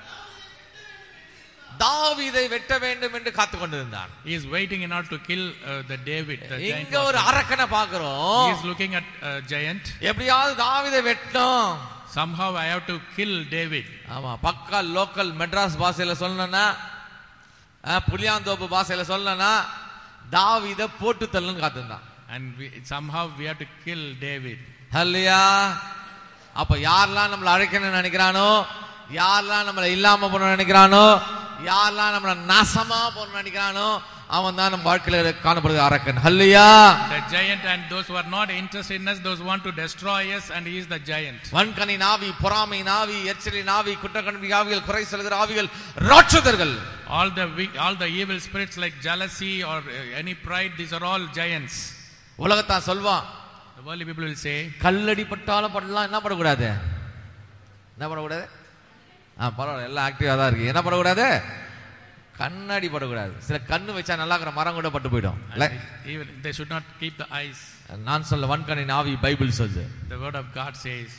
தாவீதை வெட்ட வேண்டும் என்று காத்து கொண்டிருந்தான் He is waiting in order to kill uh, the David. The giant இங்க was ஒரு waiting. அரக்கனை He பாக்குறோம் is looking at a giant. எப்படியாவது தாவீதை வெட்டணும் Somehow I have to kill David. ஆமா பக்கா லோக்கல் மெட்ராஸ் பாஷையில சொல்லணும்னா அஹ், புளியாந்தோப்பு பாஷையில சொல்லணும்னா தாவீதை போட்டு தள்ளுன்னு காத்திருந்தான் And we, somehow we have to kill David. ஹல்லையா அப்ப யாரெல்லாம் நம்மளை அழைக்கணும்னு நினைக்கிறானோ யாரெல்லாம் நம்மளை இல்லாம போன நினைக்கிறானோ யாரெல்லாம் நம்மளை நாசமா போன நினைக்கிறானோ அவன் தான் நம்ம வாழ்க்கையில காணப்படுகிற அரக்கன் ஹல்லையா The giant and those who are not interested in us, those who want to destroy us, and he is the giant. வன்கனி நாவி பொறாமை நாவி எச்சரி நாவி குற்றக்கண்பி ஆவிகள் குறை சொல்கிற ஆவிகள் ராட்சதர்கள் All the weak, all the evil spirits like jealousy or uh, any pride, these are all giants. உலகத்தான் சொல்வான் The worldly people will say, கல்லடி பட்டாலும் படலாம் என்ன பண்ணக்கூடாது என்ன பண்ணக்கூடாது ஆ பரவாயில்ல எல்லாம் ஆக்டிவா தான் இருக்கு என்ன பண்ணக்கூடாது கண்ணாடி படக்கூடாது சில கண்ணு வச்சா நல்லா இருக்கிற மரம் கூட பட்டு போயிடும் இல்ல even they should not keep the eyes. நான் சொல்ல வன்கனி நாவி பைபிள் சொல்லுது The word of God says,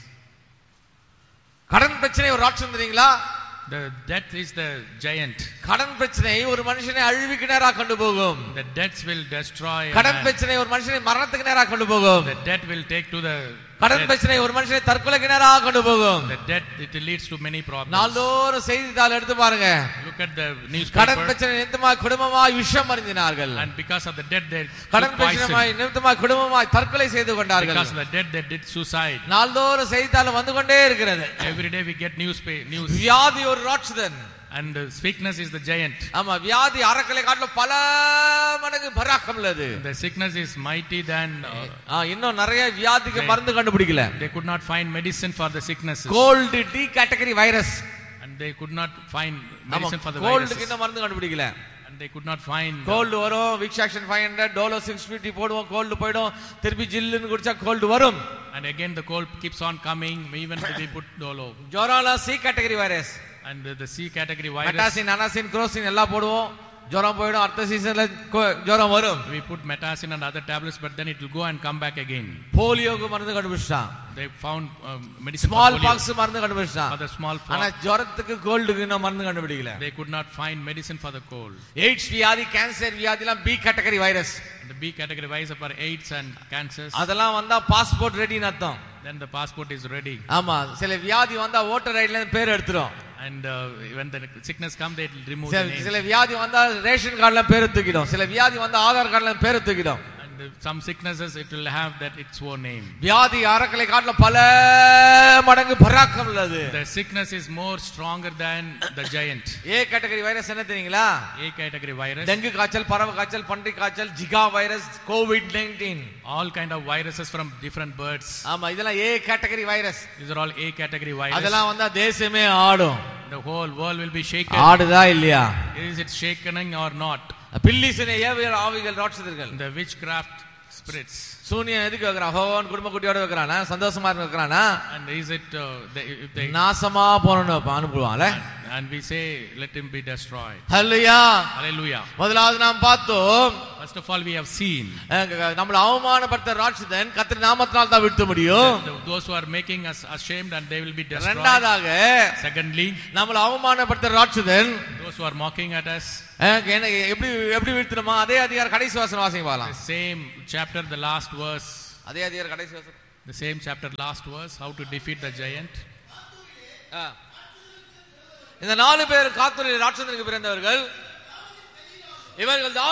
கடன் பிரச்சனை ஒரு ராட்சம் தெரியுங்களா the death is the giant. கடன் பிரச்சனை ஒரு மனுஷனை அழிவுக்கு நேரா கொண்டு போகும் The debts will destroy. a கடன் man. பிரச்சனை ஒரு மனுஷனை மரணத்துக்கு நேரா கொண்டு போகும் The debt will take to the கடன் death. பிரச்சனை ஒரு மனுஷனை தற்கொலைக்கு நேரா கொண்டு போகும் The debt it leads to many problems. நாள்தோறும் செய்தித்தாள் எடுத்து பாருங்க Look at the கடன் newspaper, பிரச்சனை நிமித்தமாய் குடும்பமாய் விஷம் அறிந்தினார்கள் and because of the debt they கடன் took poison. பிரச்சனை நிமித்தமாய் குடும்பமாய் தற்கொலை செய்து கொண்டார்கள் Because of the debt they did suicide. நாள்தோறும் செய்தித்தாள் வந்து கொண்டே இருக்கிறது Every day we get news news, வியாதி ஒரு ராட்சதன் and uh, sickness is the giant. ஆமா வியாதி அறக்கலை காட்டிலும் பல மடங்கு பராக்கம் உள்ளது The sickness is mighty than uh, ஆ, இன்னும் நிறைய வியாதிக்கு மருந்து கண்டுபிடிக்கல they could not find medicine for the sicknesses, cold D category virus and they could not find ஆமா medicine for the கோல்டுக்கு viruses, இன்னும் மருந்து கண்டுபிடிக்கல and they could not find. uh, cold வரும் Vicks Action five hundred Dolo six fifty போடுவோம் கோல்டு போயிடும் திருப்பி ஜில்லுன்னு குடிச்சா கோல்டு வரும் and again the cold keeps on coming, even if we put dolo. ஜொரால C category virus And uh, the C category virus, Metacin Anacin Crocin எல்லாம் போடுவோம் ஜுரம் போயிடும் அடுத்த சீசன்ல ஜுரம் வரும் we put metacin and other tablets, but then it will go and come back again. போலியோக்கு மருந்து கண்டுபிடிச்சான் They found um, medicine for small polio, pox மருந்து கண்டுபிடிச்சான் for the small ஆனா pox. ஜுரத்துக்கு கோல்டுக்கு இன்னும் மருந்து கண்டுபிடிக்கல They could not find medicine for the cold. AIDS வியாதி கேன்சர் வியாதி எல்லாம் B category virus The B category virus for AIDS and cancers. அதெல்லாம் வந்தா பாஸ்போர்ட் ரெடின்னு அர்த்தம் Then the passport is ready. ஆமா சில வியாதி வந்தா ஓட்டர் ஐடில இருந்து பேர் எடுத்துரும் And uh, when the sickness comes, they will remove சில the name. சில வியாதி வந்தா ரேஷன் கார்டுல பேரை தூக்கிடும் சில வியாதி வந்தா ஆதார் கார்டுல பேரை தூக்கிடும் And uh, some sicknesses, it will have that its own name. வியாதி அறக்கலை காட்டுல பல மடங்கு பராக்கம் உள்ளது The sickness is more stronger than the giant. A category virus என்ன தெரியுங்களா A category virus, டெங்கு காய்ச்சல் பறவை காய்ச்சல் பன்றி காய்ச்சல் Zika virus Covid nineteen all kind of viruses from different birds. ஆமா இதெல்லாம் ஏ கேட்டகரி வைரஸ் These are all A category virus. அதெல்லாம் வந்தா தேசமே ஆடும் The whole world will be shaken. ஆடுதா இல்லையா Is it shaking or not? பில்லிசனை ஏவியல் ஆவிகள் ராட்சதர்கள் The witchcraft spirits. சூனியன் எதுக்கு வைக்கிறான் ஹோவன் குடும்ப குட்டியோட வைக்கிறானா சந்தோஷமா இருக்க வைக்கிறானா And is it, uh, they, if they, நாசமா போனோம் அனுப்புவான்ல and we say, let him be destroyed. ஹல்லையா Hallelujah. முதலாவது நாம் பார்த்தோம் First of all, we have seen அஹ் நம்மளை அவமானப்படுத்த ராட்சதன் கத்திரி நாமத்தினால் தான் வீழ்த்த முடியும் that those who are making us ashamed and they will be destroyed. இரண்டாவதாக Secondly, நம்மளை அவமானப்படுத்த ராட்சதன் those who are mocking at us, அஹ் என்ன எப்படி எப்படி வீழ்த்தணுமா அதே அதிகாரம் கடைசி வாசனம் வாசிங்க the பார்க்கலாம் same chapter, the last verse, அதே அதிகாரம் கடைசி வாசனம் the same chapter, last verse, how to defeat the giant. அஹ். இந்த நாலு பேர் காத்துரை ராட்சதனுக்கு பிறந்தவர்கள் இவர்கள்